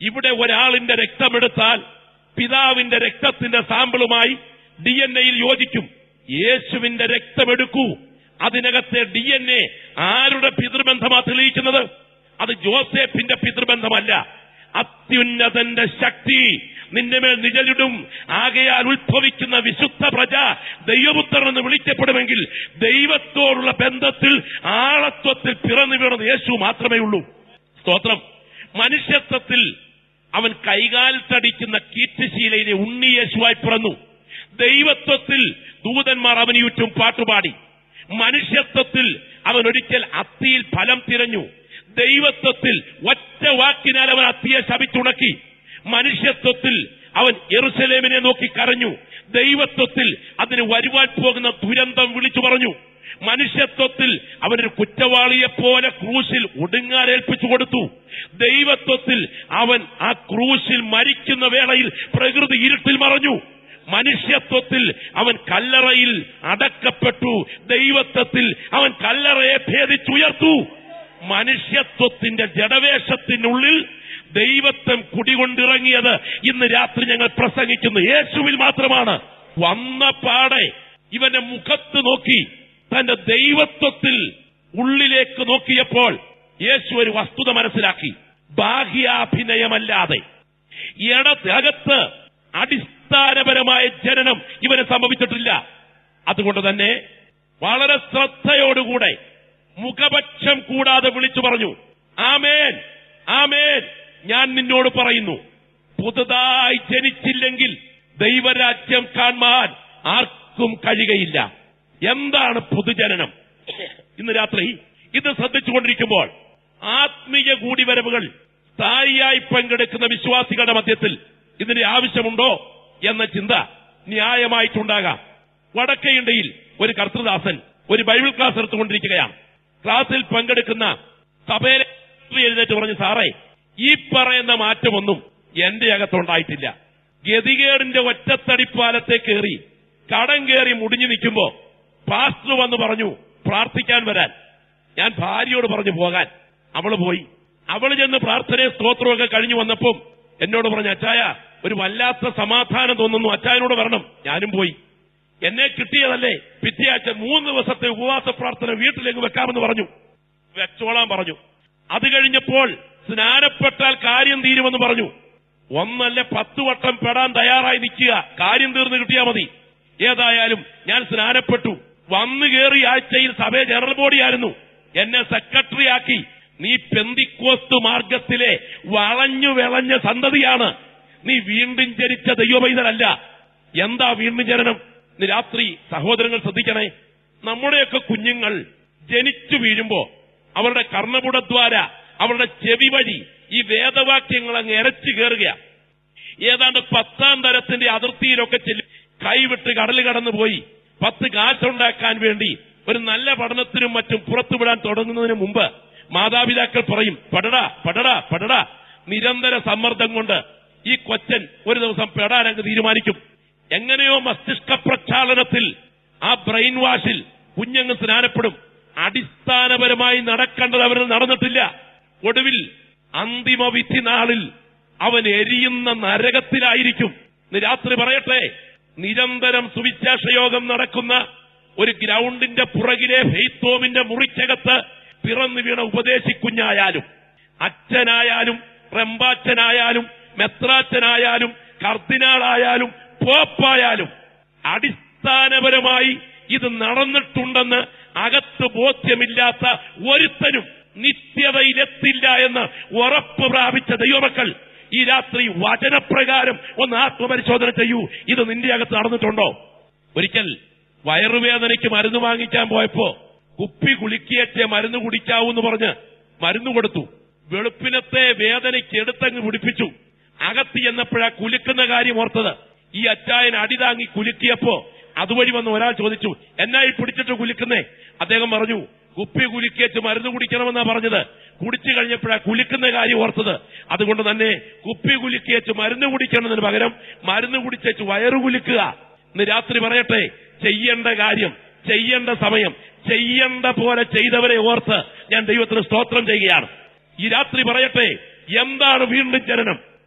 ഇവിടെ ഒരാളിന്റെ രക്തമെടുത്താൽ പിതാവിന്റെ രക്തത്തിന്റെ സാമ്പിളുമായി ഡി എൻ എയിൽ യോജിക്കും യേശുവിന്റെ രക്തമെടുക്കൂ അതിനകത്തെ ഡി എൻ എ ആരുടെ പിതൃബന്ധമാ തെളിയിക്കുന്നത് അത് ജോസഫിന്റെ പിതൃബന്ധമല്ല അത്യുന്നതന്റെ ശക്തി നിന്റെ മേൽ നിഴലിടും ആകയാൽ ഉത്ഭവിക്കുന്ന വിശുദ്ധ പ്രജ ദൈവപുത്രൻ എന്ന് വിളിക്കപ്പെടുമെങ്കിൽ ദൈവത്തോടുള്ള ബന്ധത്തിൽ ആളത്വത്തിൽ പിറന്നു വീണത് യേശു മാത്രമേ ഉള്ളൂ സ്തോത്രം മനുഷ്യത്വത്തിൽ അവൻ കൈകാൽ തടിക്കുന്ന കീറ്റുശീലയിലെ ഉണ്ണി യേശുവായി പിറന്നു ദൈവത്വത്തിൽ ദൂതന്മാർ അവന് ചുറ്റും പാട്ടുപാടി മനുഷ്യത്വത്തിൽ അവൻ ഒരിക്കൽ അത്തിയിൽ ഫലം തിരഞ്ഞു ദൈവത്വത്തിൽ ഒറ്റ വാക്കിനാൽ അവൻ അത്തിയെ ശപിച്ചുണക്കി മനുഷ്യത്വത്തിൽ അവൻ എറുസലേമിനെ നോക്കി കരഞ്ഞു ദൈവത്വത്തിൽ അതിന് വരുവാൻ പോകുന്ന ദുരന്തം വിളിച്ചു പറഞ്ഞു മനുഷ്യത്വത്തിൽ അവനൊരു കുറ്റവാളിയെ പോലെ ക്രൂശിൽ ഒടുങ്ങാനേൽപ്പിച്ചു കൊടുത്തു ദൈവത്വത്തിൽ അവൻ ആ ക്രൂശിൽ മരിക്കുന്ന വേളയിൽ പ്രകൃതി ഇരുട്ടിൽ മറഞ്ഞു മനുഷ്യത്വത്തിൽ അവൻ കല്ലറയിൽ അടക്കപ്പെട്ടു ദൈവത്വത്തിൽ അവൻ കല്ലറയെ ഭേദിച്ചുയർത്തു മനുഷ്യത്വത്തിന്റെ ജഡവേഷത്തിനുള്ളിൽ ദൈവത്വം കുടികൊണ്ടിറങ്ങിയത് ഇന്ന് രാത്രി ഞങ്ങൾ പ്രസംഗിക്കുന്നു യേശുവിൽ മാത്രമാണ് വന്ന പാടെ ഇവന്റെ മുഖത്ത് നോക്കി തന്റെ ദൈവത്വത്തിൽ ഉള്ളിലേക്ക് നോക്കിയപ്പോൾ യേശു ഒരു വസ്തുത മനസ്സിലാക്കി ബാഹ്യാഭിനയമല്ലാതെ ഇടത്തകത്ത് അടിസ്ഥാനപരമായ ജനനം ഇവന് സംഭവിച്ചിട്ടില്ല അതുകൊണ്ട് തന്നെ വളരെ ശ്രദ്ധയോടുകൂടെ മുഖപക്ഷം കൂടാതെ വിളിച്ചു പറഞ്ഞു ആമേൻ ആമേൻ ഞാൻ നിന്നോട് പറയുന്നു പുതുതായി ജനിച്ചില്ലെങ്കിൽ ദൈവരാജ്യം കാണാൻ ആർക്കും കഴിയുകയില്ല എന്താണ് പൊതുജനനം ഇന്ന് രാത്രി ഇത് ശ്രദ്ധിച്ചുകൊണ്ടിരിക്കുമ്പോൾ ആത്മീയ കൂടിവരവുകൾ സ്ഥായിയായി പങ്കെടുക്കുന്ന വിശ്വാസികളുടെ മധ്യത്തിൽ ഇതിന്റെ ആവശ്യമുണ്ടോ എന്ന ചിന്ത ന്യായമായിട്ടുണ്ടാകാം വടക്കയിണ്ടയിൽ ഒരു കർത്തൃദാസൻ ഒരു ബൈബിൾ ക്ലാസ് എടുത്തുകൊണ്ടിരിക്കുകയാണ് ക്ലാസ്സിൽ പങ്കെടുക്കുന്ന സഭയിലെ എഴുന്നേറ്റ് പറഞ്ഞു സാറേ ഈ പറയുന്ന മാറ്റമൊന്നും എന്റെ അകത്തുണ്ടായിട്ടില്ല ഗതികേടിന്റെ ഒറ്റത്തടിപ്പാലത്തെ കയറി കടം കയറി മുടിഞ്ഞു നിൽക്കുമ്പോ പാസ്റ്റർ വന്ന് പറഞ്ഞു പ്രാർത്ഥിക്കാൻ വരാൻ ഞാൻ ഭാര്യയോട് പറഞ്ഞു പോകാൻ അവള് പോയി അവള് ചെന്ന് പ്രാർത്ഥനയും സ്തോത്രമൊക്കെ കഴിഞ്ഞു വന്നപ്പം എന്നോട് പറഞ്ഞു അച്ചായ ഒരു വല്ലാത്ത സമാധാനം തോന്നുന്നു അച്ചായനോട് വരണം ഞാനും പോയി എന്നെ കിട്ടിയതല്ലേ പിറ്റേയാഴ്ച മൂന്ന് ദിവസത്തെ ഉപവാസ പ്രാർത്ഥന വീട്ടിലേക്ക് വെക്കാമെന്ന് പറഞ്ഞു വെച്ചോളാൻ പറഞ്ഞു അത് കഴിഞ്ഞപ്പോൾ സ്നാനപ്പെട്ടാൽ കാര്യം തീരുമെന്ന് പറഞ്ഞു ഒന്നല്ല പത്ത് വട്ടം പെടാൻ തയ്യാറായി നിൽക്കുക കാര്യം തീർന്ന് കിട്ടിയാൽ മതി ഏതായാലും ഞാൻ സ്നാനപ്പെട്ടു വന്നു കയറി ആഴ്ചയിൽ സഭ ജനറൽ ബോഡിയായിരുന്നു എന്നെ സെക്രട്ടറി ആക്കി നീ പെന്തിക്കോസ്തു മാർഗത്തിലെ വളഞ്ഞു വിളഞ്ഞ സന്തതിയാണ് നീ വീണ്ടും ജനിച്ച ദൈവപൈതലല്ല എന്താ വീണ്ടും ജനനം ഇന്ന് രാത്രി സഹോദരങ്ങൾ ശ്രദ്ധിക്കണേ നമ്മുടെയൊക്കെ കുഞ്ഞുങ്ങൾ ജനിച്ചു വീഴുമ്പോ അവരുടെ കർണപുടദ്വാര അവരുടെ ചെവി വഴി ഈ വേദവാക്യങ്ങൾ അങ്ങ് ഇരച്ചു കയറുക ഏതാണ്ട് പത്താം തരത്തിന്റെ അതിർത്തിയിലൊക്കെ ചെല്ലി കൈവിട്ട് കടൽ കടന്നു പോയി പത്ത് കാശുണ്ടാക്കാൻ വേണ്ടി ഒരു നല്ല പഠനത്തിനും മറ്റും പുറത്തുവിടാൻ തുടങ്ങുന്നതിന് മുമ്പ് മാതാപിതാക്കൾ പറയും പടടാ പടടാ പടടാ നിരന്തര സമ്മർദ്ദം കൊണ്ട് ഈ കൊച്ചൻ ഒരു ദിവസം പെടാൻ അങ്ങ് തീരുമാനിക്കും എങ്ങനെയോ മസ്തിഷ്ക പ്രക്ഷാളനത്തിൽ ആ ബ്രെയിൻ വാഷിൽ കുഞ്ഞങ്ങ് സ്നാനപ്പെടും അടിസ്ഥാനപരമായി നടക്കേണ്ടത് അവരിൽ നടന്നിട്ടില്ല ഒടുവിൽ അന്തിമ വിധി നാളിൽ അവൻ എരിയുന്ന നരകത്തിലായിരിക്കും ഇന്ന് രാത്രി പറയട്ടെ നിരന്തരം സുവിശേഷയോഗം നടക്കുന്ന ഒരു ഗ്രൗണ്ടിന്റെ പുറകിലെ ഫെയ്ത്തോമിന്റെ മുറിക്കകത്ത് പിറന്നു വീണ ഉപദേശിക്കുഞ്ഞായാലും അച്ഛനായാലും റെമ്പാച്ചനായാലും മെത്രാച്ചനായാലും കർദിനാളായാലും പോപ്പായാലും അടിസ്ഥാനപരമായി ഇത് നടന്നിട്ടുണ്ടെന്ന് അകത്ത് ബോധ്യമില്ലാത്ത ഒരുത്തനും നിത്യതയിലെത്തില്ല എന്ന് ഉറപ്പ് പ്രാപിച്ച ദൈവമക്കൾ ഈ രാത്രി വചനപ്രകാരം ഒന്ന് ആത്മപരിശോധന ചെയ്യൂ ഇത് നിന്റെ അകത്ത് നടന്നിട്ടുണ്ടോ ഒരിക്കൽ വയറുവേദനയ്ക്ക് മരുന്ന് വാങ്ങിക്കാൻ പോയപ്പോ കുപ്പി കുലുക്കിയച്ചേ മരുന്ന് കുടിക്കാവൂ എന്ന് പറഞ്ഞ് മരുന്ന് കൊടുത്തു വെളുപ്പിനത്തെ വേദനയ്ക്ക് എടുത്തങ്ങ് പിടിപ്പിച്ചു അകത്ത് ചെന്നപ്പോഴാ കുലുക്കുന്ന കാര്യം ഓർത്തത് ഈ അച്ചായൻ അടിതാങ്ങി കുലുക്കിയപ്പോ അതുവഴി വന്ന് ഒരാൾ ചോദിച്ചു എന്നായി പിടിച്ചിട്ട് കുലുക്കുന്നേ അദ്ദേഹം പറഞ്ഞു കുപ്പി കുലുക്കിയച്ച് മരുന്ന് കുടിക്കണമെന്നാ പറഞ്ഞത് കുടിച്ചു കഴിഞ്ഞപ്പോഴാ കുലുക്കുന്ന കാര്യം ഓർത്തത് അതുകൊണ്ട് തന്നെ കുപ്പി കുലുക്കിയച്ച് മരുന്ന് കുടിക്കണമെന്നതിന് പകരം മരുന്ന് കുടിച്ചേച്ച് വയറു കുലുക്കുക ഇന്ന് രാത്രി പറയട്ടെ ചെയ്യേണ്ട കാര്യം ചെയ്യേണ്ട സമയം ചെയ്യേണ്ട പോലെ ചെയ്തവരെ ഓർത്ത് ഞാൻ ദൈവത്തിന് സ്തോത്രം ചെയ്യുകയാണ് ഈ രാത്രി പറയട്ടെ എന്താണ് വീണ്ടും ജനനം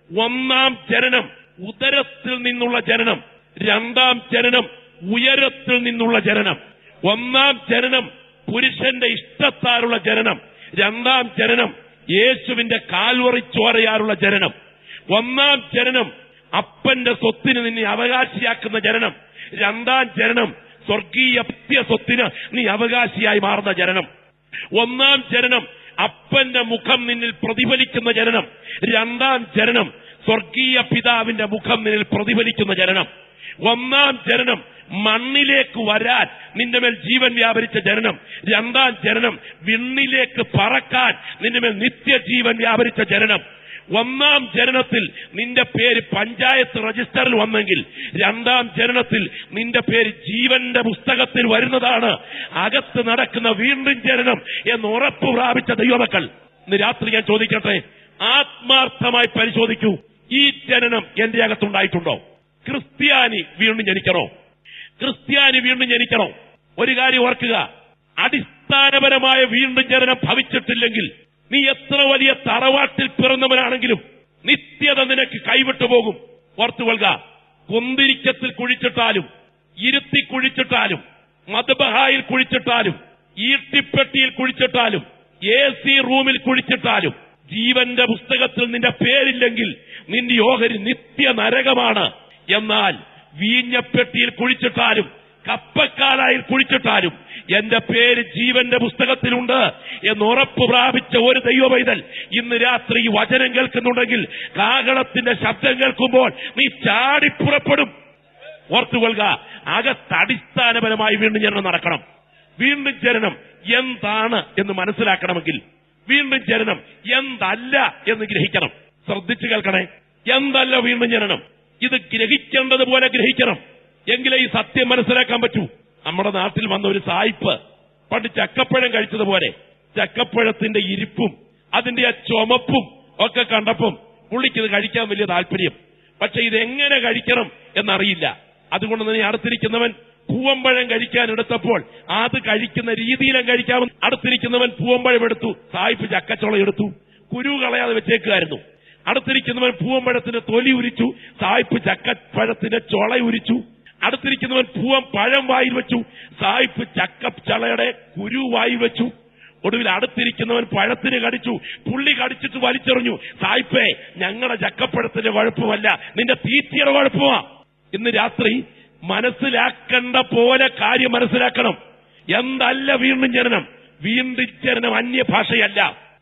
ഒന്നാം ജനനം ഉദരത്തിൽ നിന്നുള്ള ജനനം രണ്ടാം ജനനം ഉയരത്തിൽ നിന്നുള്ള ജനനം ഒന്നാം ജനനം പുരുഷന്റെ ഇഷ്ടത്താലുള്ള ജനനം രണ്ടാം ജനനം യേശുവിന്റെ കാൽവറി ചോരയാലുള്ള ജനനം ഒന്നാം ജനനം അപ്പന്റെ സ്വത്തിന് നിന്നെ അവകാശിയാക്കുന്ന ജനനം രണ്ടാം ജനനം സ്വർഗീയ പത്യ സ്വത്തിന് നീ അവകാശിയായി മാറുന്ന ജനനം ഒന്നാം ജനനം അപ്പന്റെ മുഖം നിന്നിൽ പ്രതിഫലിക്കുന്ന ജനനം രണ്ടാം ജനനം സ്വർഗീയ പിതാവിന്റെ മുഖം നിന്നിൽ പ്രതിഫലിക്കുന്ന ജനനം ഒന്നാം ജനനം മണ്ണിലേക്ക് വരാൻ നിന്റെ മേൽ ജീവൻ വ്യാപരിച്ച ജനനം രണ്ടാം ജനനം വിണ്ണിലേക്ക് പറക്കാൻ നിന്റെ മേൽ നിത്യജീവൻ വ്യാപരിച്ച ജനനം ഒന്നാം ജനനത്തിൽ നിന്റെ പേര് പഞ്ചായത്ത് രജിസ്റ്ററിൽ വന്നെങ്കിൽ രണ്ടാം ജനനത്തിൽ നിന്റെ പേര് ജീവന്റെ പുസ്തകത്തിൽ വരുന്നതാണ് അകത്ത് നടക്കുന്ന വീണ്ടും ജനനം എന്ന് ഉറപ്പ് പ്രാപിച്ച ദൈവമക്കൾ ഇന്ന് രാത്രി ഞാൻ ചോദിക്കട്ടെ ആത്മാർത്ഥമായി പരിശോധിക്കൂ ഈ ജനനം എന്റെ അകത്തുണ്ടായിട്ടുണ്ടോ ക്രിസ്ത്യാനി വീണ്ടും ജനിക്കണോ ക്രിസ്ത്യാനി വീണ്ടും ജനിക്കണോ ഒരു കാര്യം ഓർക്കുക അടിസ്ഥാനപരമായ വീണ്ടും ജനനം ഭവിച്ചിട്ടില്ലെങ്കിൽ നീ എത്ര വലിയ തറവാട്ടിൽ പിറന്നവനാണെങ്കിലും നിത്യത നിനക്ക് കൈവിട്ടു പോകും ഓർത്തുകൊള്ളുക കുന്തിരിക്കത്തിൽ കുഴിച്ചിട്ടാലും ഇരുത്തി കുഴിച്ചിട്ടാലും മതബഹായിൽ കുഴിച്ചിട്ടാലും ഈട്ടിപ്പെട്ടിയിൽ കുഴിച്ചിട്ടാലും എ സി റൂമിൽ കുഴിച്ചിട്ടാലും ജീവന്റെ പുസ്തകത്തിൽ നിന്റെ പേരില്ലെങ്കിൽ നിന്റെ ഓഹരി നിത്യ നരകമാണ് എന്നാൽ വീഞ്ഞപ്പെട്ടിയിൽ കുഴിച്ചിട്ടാലും കപ്പക്കാലായിൽ കുഴിച്ചിട്ടാലും എന്റെ പേര് ജീവന്റെ പുസ്തകത്തിലുണ്ട് എന്ന് ഉറപ്പ് പ്രാപിച്ച ഒരു ദൈവവൈതൽ ഇന്ന് രാത്രി ഈ വചനം കേൾക്കുന്നുണ്ടെങ്കിൽ കാകളത്തിന്റെ ശബ്ദം കേൾക്കുമ്പോൾ നീ ചാടിപ്പുറപ്പെടും ഓർത്തുകൊള്ളുക അകത്തടിസ്ഥാനപരമായി വീണ്ടും ജനനം നടക്കണം വീണ്ടും ജനനം എന്താണ് എന്ന് മനസ്സിലാക്കണമെങ്കിൽ വീണ്ടും ജനനം എന്തല്ല എന്ന് ഗ്രഹിക്കണം ശ്രദ്ധിച്ചു കേൾക്കണേ എന്തല്ല വീണ്ടും ജനനം ഇത് ഗ്രഹിക്കേണ്ടതുപോലെ ഗ്രഹിക്കണം എങ്കിലേ ഈ സത്യം മനസ്സിലാക്കാൻ പറ്റൂ നമ്മുടെ നാട്ടിൽ വന്ന ഒരു സായിപ്പ് പണ്ട് ചക്കപ്പഴം കഴിച്ചതുപോലെ ചക്കപ്പഴത്തിന്റെ ഇരിപ്പും അതിന്റെ ആ ചുമപ്പും ഒക്കെ കണ്ടപ്പം പുള്ളിക്ക് ഇത് കഴിക്കാൻ വലിയ താല്പര്യം പക്ഷെ ഇത് എങ്ങനെ കഴിക്കണം എന്നറിയില്ല അതുകൊണ്ട് തന്നെ അടുത്തിരിക്കുന്നവൻ പൂവമ്പഴം കഴിക്കാൻ എടുത്തപ്പോൾ അത് കഴിക്കുന്ന രീതിയിലും കഴിക്കാമെന്ന് അടുത്തിരിക്കുന്നവൻ പൂവമ്പഴം എടുത്തു സായിപ്പ് ചക്കച്ചോള എടുത്തു കുരു കളയാതെ വെച്ചേക്കുമായിരുന്നു അടുത്തിരിക്കുന്നവൻ പൂവമ്പഴത്തിന്റെ തൊലി ഉരിച്ചു സായിപ്പ് ചക്കപ്പഴത്തിന്റെ ചൊള ഉരിച്ചു അടുത്തിരിക്കുന്നവൻ പൂവൻ പഴം വായിൽ വെച്ചു സായിപ്പ് ചക്കച്ചളയുടെ കുരു വായിൽ വെച്ചു ഒടുവിൽ അടുത്തിരിക്കുന്നവൻ പഴത്തിന് കടിച്ചു പുള്ളി കടിച്ചിട്ട് വലിച്ചെറിഞ്ഞു സായിപ്പേ ഞങ്ങളുടെ ചക്കപ്പഴത്തിന്റെ കുഴപ്പമല്ല നിന്റെ തീറ്റിയുടെ കുഴപ്പമാ ഇന്ന് രാത്രി മനസ്സിലാക്കേണ്ട പോലെ കാര്യം മനസ്സിലാക്കണം എന്തല്ല വീണ്ടും ജനനം വീണ്ടും ജനനം അന്യഭാഷയല്ല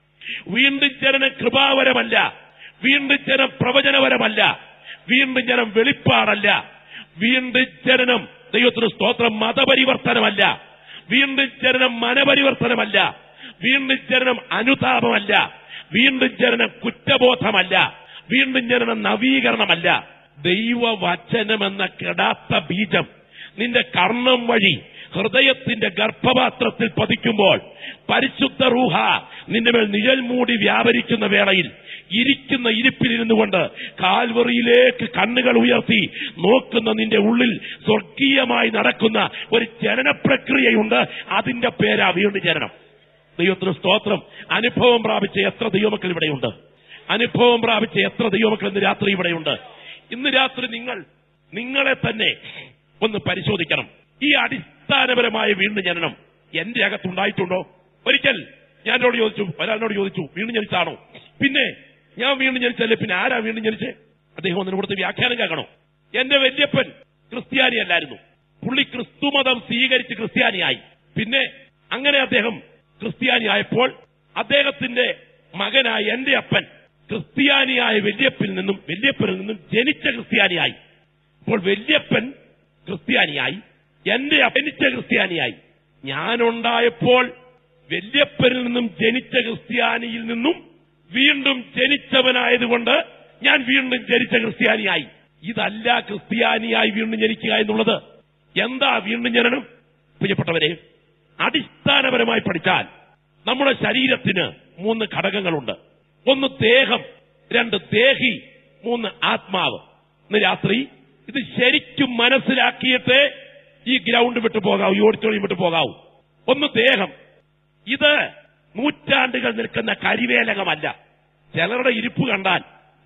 വീണ്ടും ജനനം കൃപാവരമല്ല വീണ്ടും ജനം പ്രവചനപരമല്ല വീണ്ടും ജനം വെളിപ്പാടല്ല വീണ്ടും ജനനം ദൈവത്തിന് സ്തോത്രം മതപരിവർത്തനമല്ല വീണ്ടും ജനനം മനപരിവർത്തനമല്ല വീണ്ടും ജനനം അനുതാപമല്ല വീണ്ടും ജനനം കുറ്റബോധമല്ല വീണ്ടും ജനനം നവീകരണമല്ല ദൈവവചനമെന്ന കെടാത്ത ബീജം നിന്റെ കർണം വഴി ഹൃദയത്തിന്റെ ഗർഭപാത്രത്തിൽ പതിക്കുമ്പോൾ പരിശുദ്ധ റൂഹ നിന്റെ മേൽ നിഴൽ മൂടി വ്യാപരിക്കുന്ന വേളയിൽ ഇരിക്കുന്ന ഇരിപ്പിലിരുന്നു കൊണ്ട് കാൽവറിയിലേക്ക് കണ്ണുകൾ ഉയർത്തി നോക്കുന്ന നിന്റെ ഉള്ളിൽ സ്വർഗീയമായി നടക്കുന്ന ഒരു ജനന പ്രക്രിയയുണ്ട് അതിന്റെ പേരാ വീണ്ടും ജനനം ദൈവത്തിന് സ്തോത്രം അനുഭവം പ്രാപിച്ച എത്ര ദൈവമക്കൾ ഇവിടെയുണ്ട് അനുഭവം പ്രാപിച്ച എത്ര ദൈവമക്കൾ ഇന്ന് രാത്രി ഇവിടെയുണ്ട് ഇന്ന് രാത്രി നിങ്ങൾ നിങ്ങളെ തന്നെ ഒന്ന് പരിശോധിക്കണം ഈ അടിസ്ഥാനപരമായ വീണ്ടും ജനനം എന്റെ അകത്തുണ്ടായിട്ടുണ്ടോ ഒരിക്കൽ ഞാൻ എന്നോട് ചോദിച്ചു ഒരാളിനോട് ചോദിച്ചു വീണ്ടും ജനിച്ചാണോ പിന്നെ ഞാൻ വീണ്ടും ജനിച്ചല്ലേ പിന്നെ ആരാ വീണ്ടും ജനിച്ചേ അദ്ദേഹം ഒന്നിന് കൊടുത്ത് വ്യാഖ്യാനം കേൾക്കണോ എന്റെ വല്യപ്പൻ ക്രിസ്ത്യാനി അല്ലായിരുന്നു പുള്ളി ക്രിസ്തുമതം സ്വീകരിച്ച് ക്രിസ്ത്യാനിയായി പിന്നെ അങ്ങനെ അദ്ദേഹം ക്രിസ്ത്യാനിയായപ്പോൾ അദ്ദേഹത്തിന്റെ മകനായ എന്റെ അപ്പൻ ക്രിസ്ത്യാനിയായ വല്യപ്പനിൽ നിന്നും വല്യപ്പനിൽ നിന്നും ജനിച്ച ക്രിസ്ത്യാനിയായി അപ്പോൾ വല്യപ്പൻ ക്രിസ്ത്യാനിയായി എന്റെ ജനിച്ച ക്രിസ്ത്യാനിയായി ഞാനുണ്ടായപ്പോൾ വല്യപ്പനിൽ നിന്നും ജനിച്ച ക്രിസ്ത്യാനിയിൽ നിന്നും വീണ്ടും ജനിച്ചവനായതുകൊണ്ട് ഞാൻ വീണ്ടും ജനിച്ച ക്രിസ്ത്യാനിയായി ഇതല്ല ക്രിസ്ത്യാനിയായി വീണ്ടും ജനിക്കുക എന്നുള്ളത് എന്താ വീണ്ടും ജനനം പ്രിയപ്പെട്ടവരെ അടിസ്ഥാനപരമായി പഠിച്ചാൽ നമ്മുടെ ശരീരത്തിന് മൂന്ന് ഘടകങ്ങളുണ്ട് ഒന്ന് ദേഹം രണ്ട് ദേഹി മൂന്ന് ആത്മാവ് ഇന്ന് രാത്രി ഇത് ശരിക്കും മനസ്സിലാക്കിയിട്ട് ഈ ഗ്രൗണ്ട് വിട്ടു പോകാവൂ ഈ ഓഡിറ്റോറിയം വിട്ടു പോകാവൂ ഒന്ന് ദേഹം ഇത് നൂറ്റാണ്ടുകൾ നിൽക്കുന്ന കരിവേലകമല്ല ചിലരുടെ ഇരിപ്പ് കണ്ടാൽ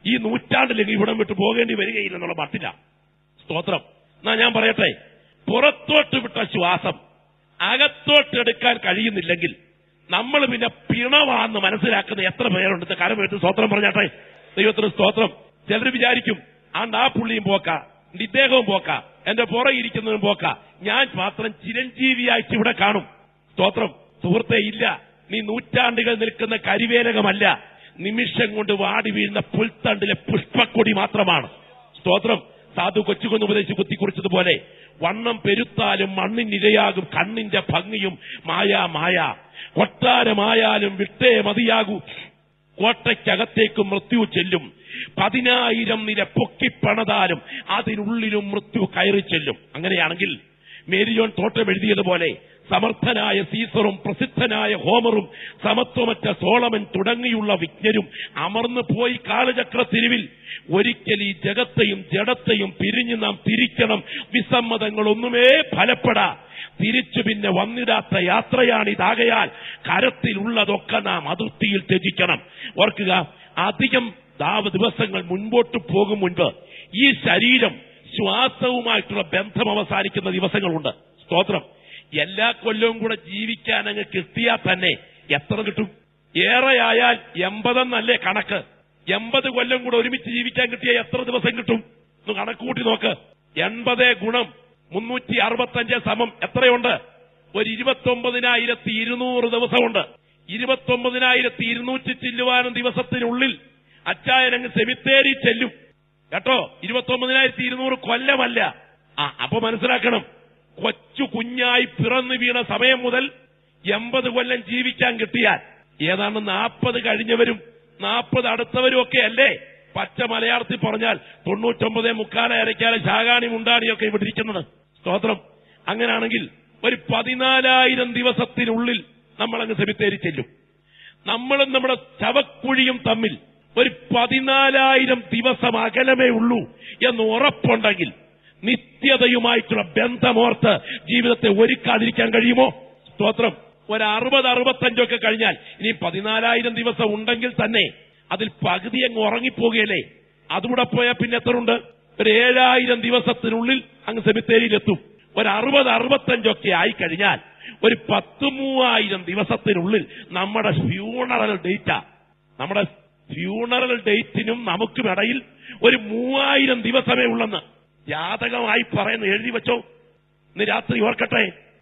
ഈ നൂറ്റാണ്ടിലെങ്കിൽ ഇവിടം വിട്ട് പോകേണ്ടി വരികയില്ലെന്നുള്ള മട്ടില്ല സ്തോത്രം എന്നാ ഞാൻ പറയട്ടെ പുറത്തോട്ട് വിട്ട ശ്വാസം അകത്തോട്ട് എടുക്കാൻ കഴിയുന്നില്ലെങ്കിൽ നമ്മൾ പിന്നെ പിണവാന്ന് മനസ്സിലാക്കുന്ന എത്ര പേരുണ്ട് കരം എടുത്ത് സ്തോത്രം പറഞ്ഞാട്ടെ ദൈവത്തിന് സ്തോത്രം ചിലർ വിചാരിക്കും ആണ്ട് ആ പുള്ളിയും പോക്ക ഇദ്ദേഹവും പോക്ക എന്റെ പുറകെ ഇരിക്കുന്നതും പോക്ക ഞാൻ മാത്രം ചിരഞ്ജീവിയായിട്ട് ഇവിടെ കാണും സ്തോത്രം സുഹൃത്തെ ഇല്ല നീ നൂറ്റാണ്ടുകൾ നിൽക്കുന്ന കരിവേലകമല്ല നിമിഷം കൊണ്ട് വാടി വീഴുന്ന പുൽത്തണ്ടിലെ പുഷ്പക്കൊടി മാത്രമാണ് സ്തോത്രം സാധു കൊച്ചുകൊന്ന് ഉപദേശിച്ച് കുത്തിക്കുറിച്ചതുപോലെ വണ്ണം പെരുത്താലും മണ്ണിനിരയാകും കണ്ണിന്റെ ഭംഗിയും മായാ മായ കൊട്ടാരമായാലും വിട്ടേ മതിയാകൂ കോട്ടയ്ക്കകത്തേക്ക് മൃത്യു ചെല്ലും പതിനായിരം നില പൊക്കിപ്പണതാലും അതിനുള്ളിലും മൃത്യു കയറി ചെല്ലും അങ്ങനെയാണെങ്കിൽ മേരിയോൺ തോട്ടം എഴുതിയതുപോലെ സമർത്ഥനായ സീസറും പ്രസിദ്ധനായ ഹോമറും സമത്വമറ്റ സോളമൻ തുടങ്ങിയുള്ള വിജ്ഞരും അമർന്നു പോയി കാലചക്ര തിരിവിൽ ഒരിക്കൽ ഈ ജഗത്തെയും ജഡത്തെയും പിരിഞ്ഞു നാം തിരിക്കണം വിസമ്മതങ്ങളൊന്നുമേ ഫലപ്പെടാ തിരിച്ചു പിന്നെ വന്നിടാത്ത യാത്രയാണിതാകയാൽ കരത്തിലുള്ളതൊക്കെ നാം അതിർത്തിയിൽ ത്യജിക്കണം ഓർക്കുക അധികം ദാവ ദിവസങ്ങൾ മുൻപോട്ട് പോകും മുൻപ് ഈ ശരീരം ശ്വാസവുമായിട്ടുള്ള ബന്ധം അവസാനിക്കുന്ന ദിവസങ്ങളുണ്ട് സ്തോത്രം എല്ലാ കൊല്ലവും കൂടെ ജീവിക്കാൻ അങ്ങ് കിട്ടിയാൽ തന്നെ എത്ര കിട്ടും ഏറെയായാൽ എൺപതെന്നല്ലേ കണക്ക് എൺപത് കൊല്ലം കൂടെ ഒരുമിച്ച് ജീവിക്കാൻ കിട്ടിയ എത്ര ദിവസം കിട്ടും ഒന്ന് കണക്ക് കൂട്ടി നോക്ക് എൺപത് ഗുണം മുന്നൂറ്റി അറുപത്തഞ്ച് സമം എത്രയുണ്ട് ഒരു ഇരുപത്തി ഒമ്പതിനായിരത്തി ഇരുന്നൂറ് ദിവസമുണ്ട് ഇരുപത്തി ഒമ്പതിനായിരത്തി ഇരുന്നൂറ്റി ചില്ലുവാനും ദിവസത്തിനുള്ളിൽ അച്ചായനങ്ങ് സെമിത്തേരി ചെല്ലും കേട്ടോ ഇരുപത്തി ഒമ്പതിനായിരത്തി ഇരുന്നൂറ് കൊല്ലമല്ല ആ അപ്പൊ മനസ്സിലാക്കണം കൊച്ചു കുഞ്ഞായി പിറന്നു വീണ സമയം മുതൽ എൺപത് കൊല്ലം ജീവിക്കാൻ കിട്ടിയാൽ ഏതാണ്ട് നാൽപ്പത് കഴിഞ്ഞവരും നാൽപ്പത് അടുത്തവരും ഒക്കെ അല്ലേ പച്ച മലയാളത്തിൽ പറഞ്ഞാൽ തൊണ്ണൂറ്റൊമ്പതേ മുക്കാല അരക്കാല ശാകാണി മുണ്ടാണിയൊക്കെ ഇവിടെ ഇരിക്കുന്നത് സ്തോത്രം അങ്ങനെയാണെങ്കിൽ ഒരു പതിനാലായിരം ദിവസത്തിനുള്ളിൽ നമ്മൾ അങ്ങ് സെമിത്തേരി ചെല്ലും നമ്മളും നമ്മുടെ ശവക്കുഴിയും തമ്മിൽ ഒരു പതിനാലായിരം ദിവസം അകലമേ ഉള്ളൂ എന്ന് ഉറപ്പുണ്ടെങ്കിൽ നിത്യതയുമായിട്ടുള്ള ബന്ധമോർത്ത് ജീവിതത്തെ ഒരുക്കാതിരിക്കാൻ കഴിയുമോ സ്തോത്രം ഒരു അറുപത് അറുപത്തഞ്ചൊക്കെ കഴിഞ്ഞാൽ ഇനി പതിനാലായിരം ദിവസം ഉണ്ടെങ്കിൽ തന്നെ അതിൽ പകുതി അങ്ങ് ഉറങ്ങിപ്പോകുകയല്ലേ അതുകൂടെ പോയാൽ പിന്നെ എത്ര ഉണ്ട് ഒരു ഏഴായിരം ദിവസത്തിനുള്ളിൽ അങ്ങ് സെമിത്തേരിയിലെത്തും ഒരു അറുപത് അറുപത്തഞ്ചൊക്കെ ആയി കഴിഞ്ഞാൽ ഒരു പത്ത് മൂവായിരം ദിവസത്തിനുള്ളിൽ നമ്മുടെ ഫ്യൂണറൽ ഡേറ്റാ നമ്മുടെ ഫ്യൂണറൽ ഡേറ്റിനും നമുക്കും ഇടയിൽ ഒരു മൂവായിരം ദിവസമേ ഉള്ളെന്ന് ജാതകമായി പറയുന്ന എഴുതി വെച്ചോ ഇന്ന് രാത്രി ഓർക്കട്ടെ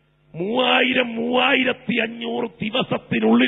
മൂവായിരം മൂവായിരത്തി അഞ്ഞൂറ് ദിവസത്തിനുള്ളിൽ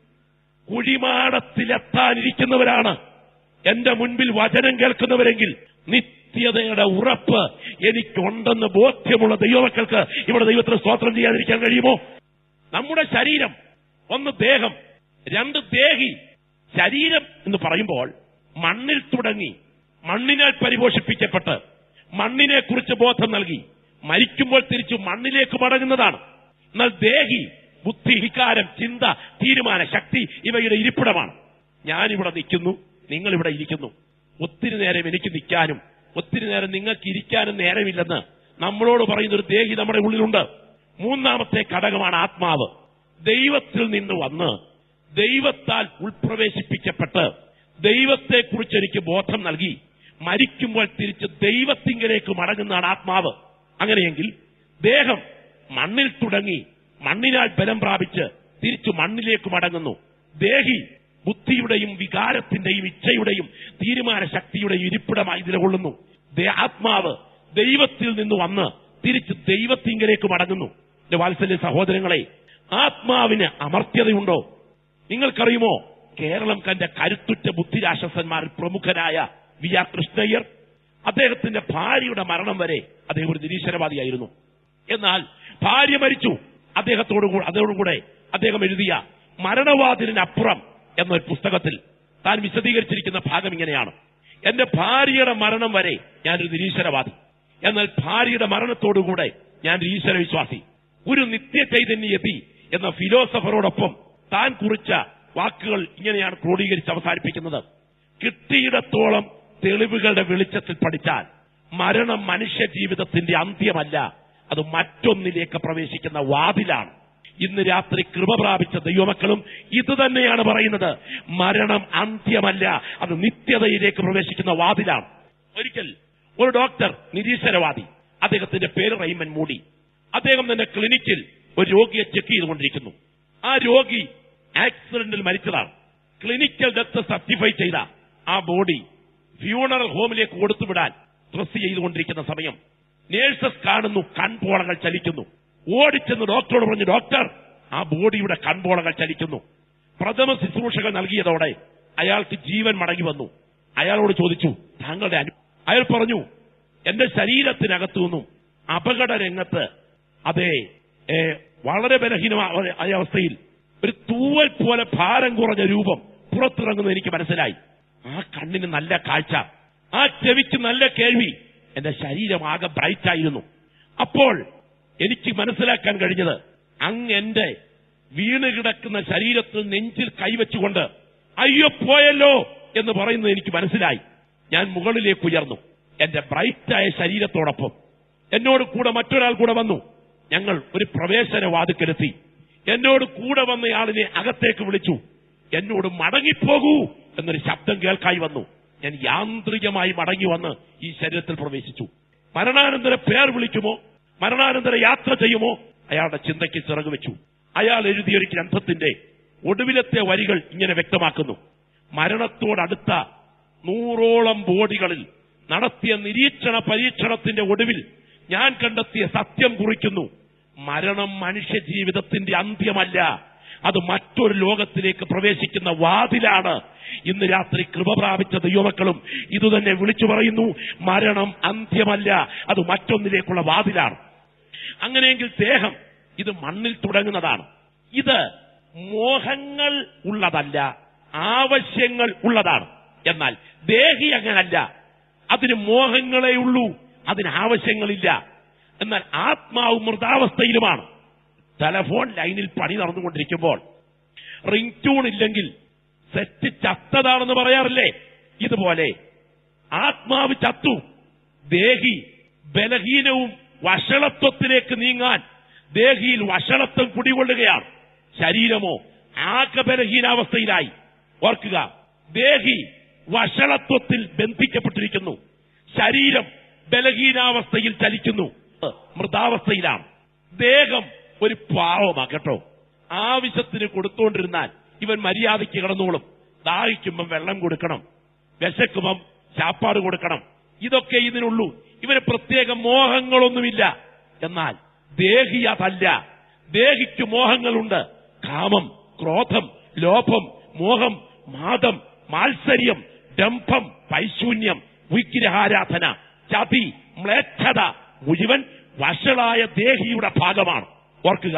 കുഴിമാടത്തിലെത്താനിരിക്കുന്നവരാണ് എന്റെ മുൻപിൽ വചനം കേൾക്കുന്നവരെങ്കിൽ നിത്യതയുടെ ഉറപ്പ് എനിക്കുണ്ടെന്ന് ബോധ്യമുള്ള ദൈവമക്കൾക്ക് ഇവിടെ ദൈവത്തിന് സ്തോത്രം ചെയ്യാതിരിക്കാൻ കഴിയുമോ നമ്മുടെ ശരീരം ഒന്ന് ദേഹം രണ്ട് ദേഹി ശരീരം എന്ന് പറയുമ്പോൾ മണ്ണിൽ തുടങ്ങി മണ്ണിനാൽ പരിപോഷിപ്പിക്കപ്പെട്ട് മണ്ണിനെ കുറിച്ച് ബോധം നൽകി മരിക്കുമ്പോൾ തിരിച്ചു മണ്ണിലേക്ക് മടങ്ങുന്നതാണ് എന്നാൽ ദേഹി ബുദ്ധി വികാരം ചിന്ത തീരുമാന ശക്തി ഇവയുടെ ഇരിപ്പിടമാണ് ഞാനിവിടെ നിൽക്കുന്നു നിങ്ങൾ ഇവിടെ ഇരിക്കുന്നു ഒത്തിരി നേരം എനിക്ക് നിൽക്കാനും ഒത്തിരി നേരം നിങ്ങൾക്ക് ഇരിക്കാനും നേരമില്ലെന്ന് നമ്മളോട് പറയുന്ന ഒരു ദേഹി നമ്മുടെ ഉള്ളിലുണ്ട് മൂന്നാമത്തെ ഘടകമാണ് ആത്മാവ് ദൈവത്തിൽ നിന്ന് വന്ന് ദൈവത്താൽ ഉൾപ്രവേശിപ്പിക്കപ്പെട്ട് ദൈവത്തെക്കുറിച്ച് എനിക്ക് ബോധം നൽകി മരിക്കുമ്പോൾ തിരിച്ച് ദൈവത്തിങ്കലേക്ക് മടങ്ങുന്നതാണ് ആത്മാവ് അങ്ങനെയെങ്കിൽ ദേഹം മണ്ണിൽ തുടങ്ങി മണ്ണിനാൽ ബലം പ്രാപിച്ച് തിരിച്ചു മണ്ണിലേക്ക് മടങ്ങുന്നു ദേഹി ബുദ്ധിയുടെയും വികാരത്തിന്റെയും ഇച്ഛയുടെയും തീരുമാന ശക്തിയുടെയും ഇരിപ്പിടമായി നിലകൊള്ളുന്നു ദേ- ആത്മാവ് ദൈവത്തിൽ നിന്ന് വന്ന് തിരിച്ച് ദൈവത്തിങ്കലേക്ക് മടങ്ങുന്നു എന്റെ വാത്സല്യ സഹോദരങ്ങളെ ആത്മാവിന് അമർത്യതയുണ്ടോ നിങ്ങൾക്കറിയുമോ കേരളം കണ്ട കരുത്തുറ്റ ബുദ്ധിരാക്ഷസന്മാരിൽ പ്രമുഖനായ വി ആർ കൃഷ്ണയ്യർ അദ്ദേഹത്തിന്റെ ഭാര്യയുടെ മരണം വരെ അദ്ദേഹം ഒരു നിരീശ്വരവാദിയായിരുന്നു എന്നാൽ ഭാര്യ മരിച്ചു അദ്ദേഹത്തോടു കൂ- അതോടുകൂടെ അദ്ദേഹം എഴുതിയ മരണവാതിലിനപ്പുറം എന്നൊരു പുസ്തകത്തിൽ താൻ വിശദീകരിച്ചിരിക്കുന്ന ഭാഗം ഇങ്ങനെയാണ് എന്റെ ഭാര്യയുടെ മരണം വരെ ഞാനൊരു നിരീശ്വരവാദി എന്നാൽ ഭാര്യയുടെ മരണത്തോടുകൂടെ ഞാൻ ഒരു ഈശ്വര വിശ്വാസി ഒരു നിത്യ ചൈതന്യതി എന്ന ഫിലോസഫറോടൊപ്പം താൻ കുറിച്ച വാക്കുകൾ ഇങ്ങനെയാണ് ക്രോഡീകരിച്ച് അവസാനിപ്പിക്കുന്നത് കിട്ടിയിടത്തോളം തെളിവുകളുടെ വെളിച്ചത്തിൽ പഠിച്ചാൽ മരണം മനുഷ്യ ജീവിതത്തിന്റെ അന്ത്യമല്ല അത് മറ്റൊന്നിലേക്ക് പ്രവേശിക്കുന്ന വാതിലാണ് ഇന്ന് രാത്രി കൃപ പ്രാപിച്ച ദൈവമക്കളും ഇത് തന്നെയാണ് പറയുന്നത് മരണം അന്ത്യമല്ല അത് നിത്യതയിലേക്ക് പ്രവേശിക്കുന്ന വാതിലാണ് ഒരിക്കൽ ഒരു ഡോക്ടർ നിരീശ്വരവാദി അദ്ദേഹത്തിന്റെ പേര് റൈമൻ മൂടി അദ്ദേഹം തന്റെ ക്ലിനിക്കിൽ ഒരു രോഗിയെ ചെക്ക് ചെയ്തുകൊണ്ടിരിക്കുന്നു ആ രോഗി ആക്സിഡന്റിൽ മരിച്ചതാണ് ക്ലിനിക്കൽ ഡെത്ത് സർട്ടിഫൈ ചെയ്ത ആ ബോഡി ഫ്യൂണറൽ ഹോമിലേക്ക് കൊടുത്തുവിടാൻ ഡ്രസ് ചെയ്തുകൊണ്ടിരിക്കുന്ന സമയം നേഴ്സസ് കാണുന്നു കൺപോളകൾ ചലിക്കുന്നു ഓടിച്ചെന്ന് ഡോക്ടറോട് പറഞ്ഞു ഡോക്ടർ ആ ബോഡിയുടെ കൺപോളകൾ ചലിക്കുന്നു പ്രഥമ ശുശ്രൂഷകൾ നൽകിയതോടെ അയാൾക്ക് ജീവൻ മടങ്ങി വന്നു അയാളോട് ചോദിച്ചു താങ്കളുടെ അനു അയാൾ പറഞ്ഞു എന്റെ ശരീരത്തിനകത്തു നിന്നും അപകട രംഗത്ത് അതെ ഏ, വളരെ ബലഹീനമായ അവസ്ഥയിൽ ഒരു തൂവൽ പോലെ ഭാരം കുറഞ്ഞ രൂപം പുറത്തിറങ്ങുന്നത് എനിക്ക് മനസ്സിലായി ആ കണ്ണിന് നല്ല കാഴ്ച ആ ചെവിക്ക് നല്ല കേൾവി എന്റെ ശരീരം ആകെ ബ്രൈറ്റ് ആയിരുന്നു അപ്പോൾ എനിക്ക് മനസ്സിലാക്കാൻ കഴിഞ്ഞത് അങ്ങ് എന്റെ വീണ് കിടക്കുന്ന ശരീരത്തിൽ നെഞ്ചിൽ കൈവച്ചുകൊണ്ട് അയ്യോ പോയല്ലോ എന്ന് പറയുന്നത് എനിക്ക് മനസ്സിലായി ഞാൻ മുകളിലേക്ക് ഉയർന്നു എന്റെ ബ്രൈറ്റായ ശരീരത്തോടൊപ്പം എന്നോട് കൂടെ മറ്റൊരാൾ കൂടെ വന്നു ഞങ്ങൾ ഒരു പ്രവേശന വാതുക്കെടുത്തി എന്നോട് കൂടെ വന്നയാളിനെ അകത്തേക്ക് വിളിച്ചു എന്നോട് മടങ്ങിപ്പോകൂ എന്നൊരു ശബ്ദം കേൾക്കായി വന്നു ഞാൻ യാന്ത്രികമായി മടങ്ങി വന്ന് ഈ ശരീരത്തിൽ പ്രവേശിച്ചു മരണാനന്തര പേർ വിളിക്കുമോ മരണാനന്തര യാത്ര ചെയ്യുമോ അയാളുടെ ചിന്തയ്ക്ക് ചിറക് വെച്ചു അയാൾ എഴുതിയ ഒരു ഗ്രന്ഥത്തിന്റെ ഒടുവിലത്തെ വരികൾ ഇങ്ങനെ വ്യക്തമാക്കുന്നു മരണത്തോടടുത്ത നൂറോളം ബോഡികളിൽ നടത്തിയ നിരീക്ഷണ പരീക്ഷണത്തിന്റെ ഒടുവിൽ ഞാൻ കണ്ടെത്തിയ സത്യം കുറിക്കുന്നു മരണം മനുഷ്യ ജീവിതത്തിന്റെ അന്ത്യമല്ല അത് മറ്റൊരു ലോകത്തിലേക്ക് പ്രവേശിക്കുന്ന വാതിലാണ് ഇന്ന് രാത്രി കൃപ പ്രാപിച്ച ദൈവമക്കളും ഇതുതന്നെ വിളിച്ചു പറയുന്നു മരണം അന്ത്യമല്ല അത് മറ്റൊന്നിലേക്കുള്ള വാതിലാണ് അങ്ങനെയെങ്കിൽ ദേഹം ഇത് മണ്ണിൽ തുടങ്ങുന്നതാണ് ഇത് മോഹങ്ങൾ ഉള്ളതല്ല ആവശ്യങ്ങൾ ഉള്ളതാണ് എന്നാൽ ദേഹി അങ്ങനല്ല അതിന് മോഹങ്ങളേ ഉള്ളൂ അതിന് ആവശ്യങ്ങളില്ല എന്നാൽ ആത്മാവ് മൃതാവസ്ഥയിലുമാണ് ടെലഫോൺ ലൈനിൽ പണി നടന്നുകൊണ്ടിരിക്കുമ്പോൾ റിംഗ് ട്യൂൺ ഇല്ലെങ്കിൽ സെറ്റ് ചത്തതാണെന്ന് പറയാറില്ലേ ഇതുപോലെ ആത്മാവ് ചത്തു ദേഹി ബലഹീനവും വഷളത്വത്തിലേക്ക് നീങ്ങാൻ ദേഹിയിൽ വഷളത്വം കുടികൊള്ളുകയാണ് ശരീരമോ ആകെ ബലഹീനാവസ്ഥയിലായി ഓർക്കുക ദേഹി വഷളത്വത്തിൽ ബന്ധിക്കപ്പെട്ടിരിക്കുന്നു ശരീരം ബലഹീനാവസ്ഥയിൽ ചലിക്കുന്നു മൃതാവസ്ഥയിലാണ് ദേഹം ഒരു പാവമാ കേട്ടോ ആവശ്യത്തിന് കൊടുത്തോണ്ടിരുന്നാൽ ഇവൻ മര്യാദയ്ക്ക് കിടന്നോളും ദാഹിക്കുമ്പം വെള്ളം കൊടുക്കണം വിശക്കുമ്പം ചാപ്പാട് കൊടുക്കണം ഇതൊക്കെ ഇതിനുള്ളൂ ഇവന് പ്രത്യേക മോഹങ്ങളൊന്നുമില്ല എന്നാൽ ദേഹി അതല്ല ദേഹിക്ക് മോഹങ്ങളുണ്ട് കാമം ക്രോധം ലോഭം മോഹം മാതം മാത്സര്യം ഡംഭം പൈശൂന്യം വിഗ്രഹാരാധന ചതി മ്ലേച്ഛത മുഴുവൻ വഷളായ ദേഹിയുടെ ഭാഗമാണ് ഓർക്കുക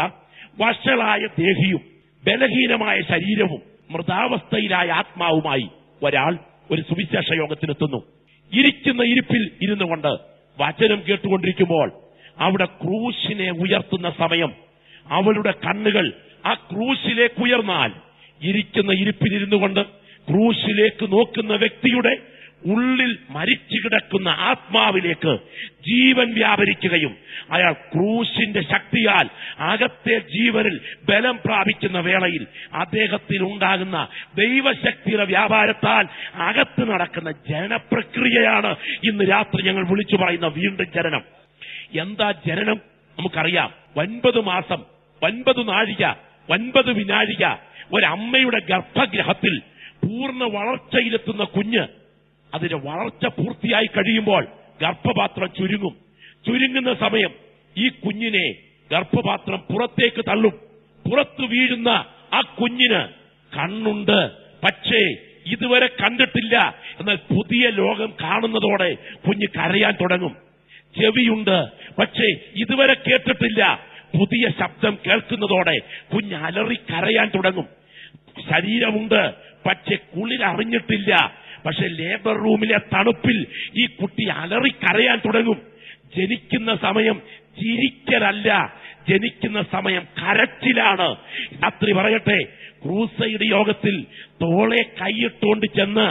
വഷളായ ദേഹിയും ബലഹീനമായ ശരീരവും മൃതാവസ്ഥയിലായ ആത്മാവുമായി ഒരാൾ ഒരു സുവിശേഷ യോഗത്തിനെത്തുന്നു ഇരിക്കുന്ന ഇരിപ്പിൽ ഇരുന്നു കൊണ്ട് വചനം കേട്ടുകൊണ്ടിരിക്കുമ്പോൾ അവിടെ ക്രൂശിനെ ഉയർത്തുന്ന സമയം അവളുടെ കണ്ണുകൾ ആ ക്രൂശിലേക്ക് ഉയർന്നാൽ ഇരിക്കുന്ന ഇരിപ്പിലിരുന്നു കൊണ്ട് ക്രൂശിലേക്ക് നോക്കുന്ന വ്യക്തിയുടെ ഉള്ളിൽ മരിച്ചു കിടക്കുന്ന ആത്മാവിലേക്ക് ജീവൻ വ്യാപരിക്കുകയും അയാൾ ക്രൂശിന്റെ ശക്തിയാൽ അകത്തെ ജീവനിൽ ബലം പ്രാപിക്കുന്ന വേളയിൽ അദ്ദേഹത്തിൽ ഉണ്ടാകുന്ന ദൈവശക്തിയുടെ വ്യാപാരത്താൽ അകത്ത് നടക്കുന്ന ജനപ്രക്രിയയാണ് ഇന്ന് രാത്രി ഞങ്ങൾ വിളിച്ചു പറയുന്ന വീണ്ടും ജനനം എന്താ ജനനം നമുക്കറിയാം ഒൻപത് മാസം ഒൻപത് നാഴിക ഒൻപത് വിനാഴിക ഒരമ്മയുടെ ഗർഭഗ്രഹത്തിൽ പൂർണ്ണ വളർച്ചയിലെത്തുന്ന കുഞ്ഞ് അതിന്റെ വളർച്ച പൂർത്തിയായി കഴിയുമ്പോൾ ഗർഭപാത്രം ചുരുങ്ങും ചുരുങ്ങുന്ന സമയം ഈ കുഞ്ഞിനെ ഗർഭപാത്രം പുറത്തേക്ക് തള്ളും പുറത്തു വീഴുന്ന ആ കുഞ്ഞിന് കണ്ണുണ്ട് പക്ഷേ ഇതുവരെ കണ്ടിട്ടില്ല എന്നാൽ പുതിയ ലോകം കാണുന്നതോടെ കുഞ്ഞ് കരയാൻ തുടങ്ങും ചെവിയുണ്ട് പക്ഷേ ഇതുവരെ കേട്ടിട്ടില്ല പുതിയ ശബ്ദം കേൾക്കുന്നതോടെ കുഞ്ഞ് അലറി കരയാൻ തുടങ്ങും ശരീരമുണ്ട് പക്ഷെ കുളിർ അറിഞ്ഞിട്ടില്ല പക്ഷെ ലേബർ റൂമിലെ തണുപ്പിൽ ഈ കുട്ടി അലറി കരയാൻ തുടങ്ങും ജനിക്കുന്ന സമയം ചിരിക്കലല്ല ജനിക്കുന്ന സമയം കരച്ചിലാണ് രാത്രി പറയട്ടെ ക്രൂസൈഡ് യോഗത്തിൽ തോളെ കൈയിട്ടുകൊണ്ട് ചെന്ന്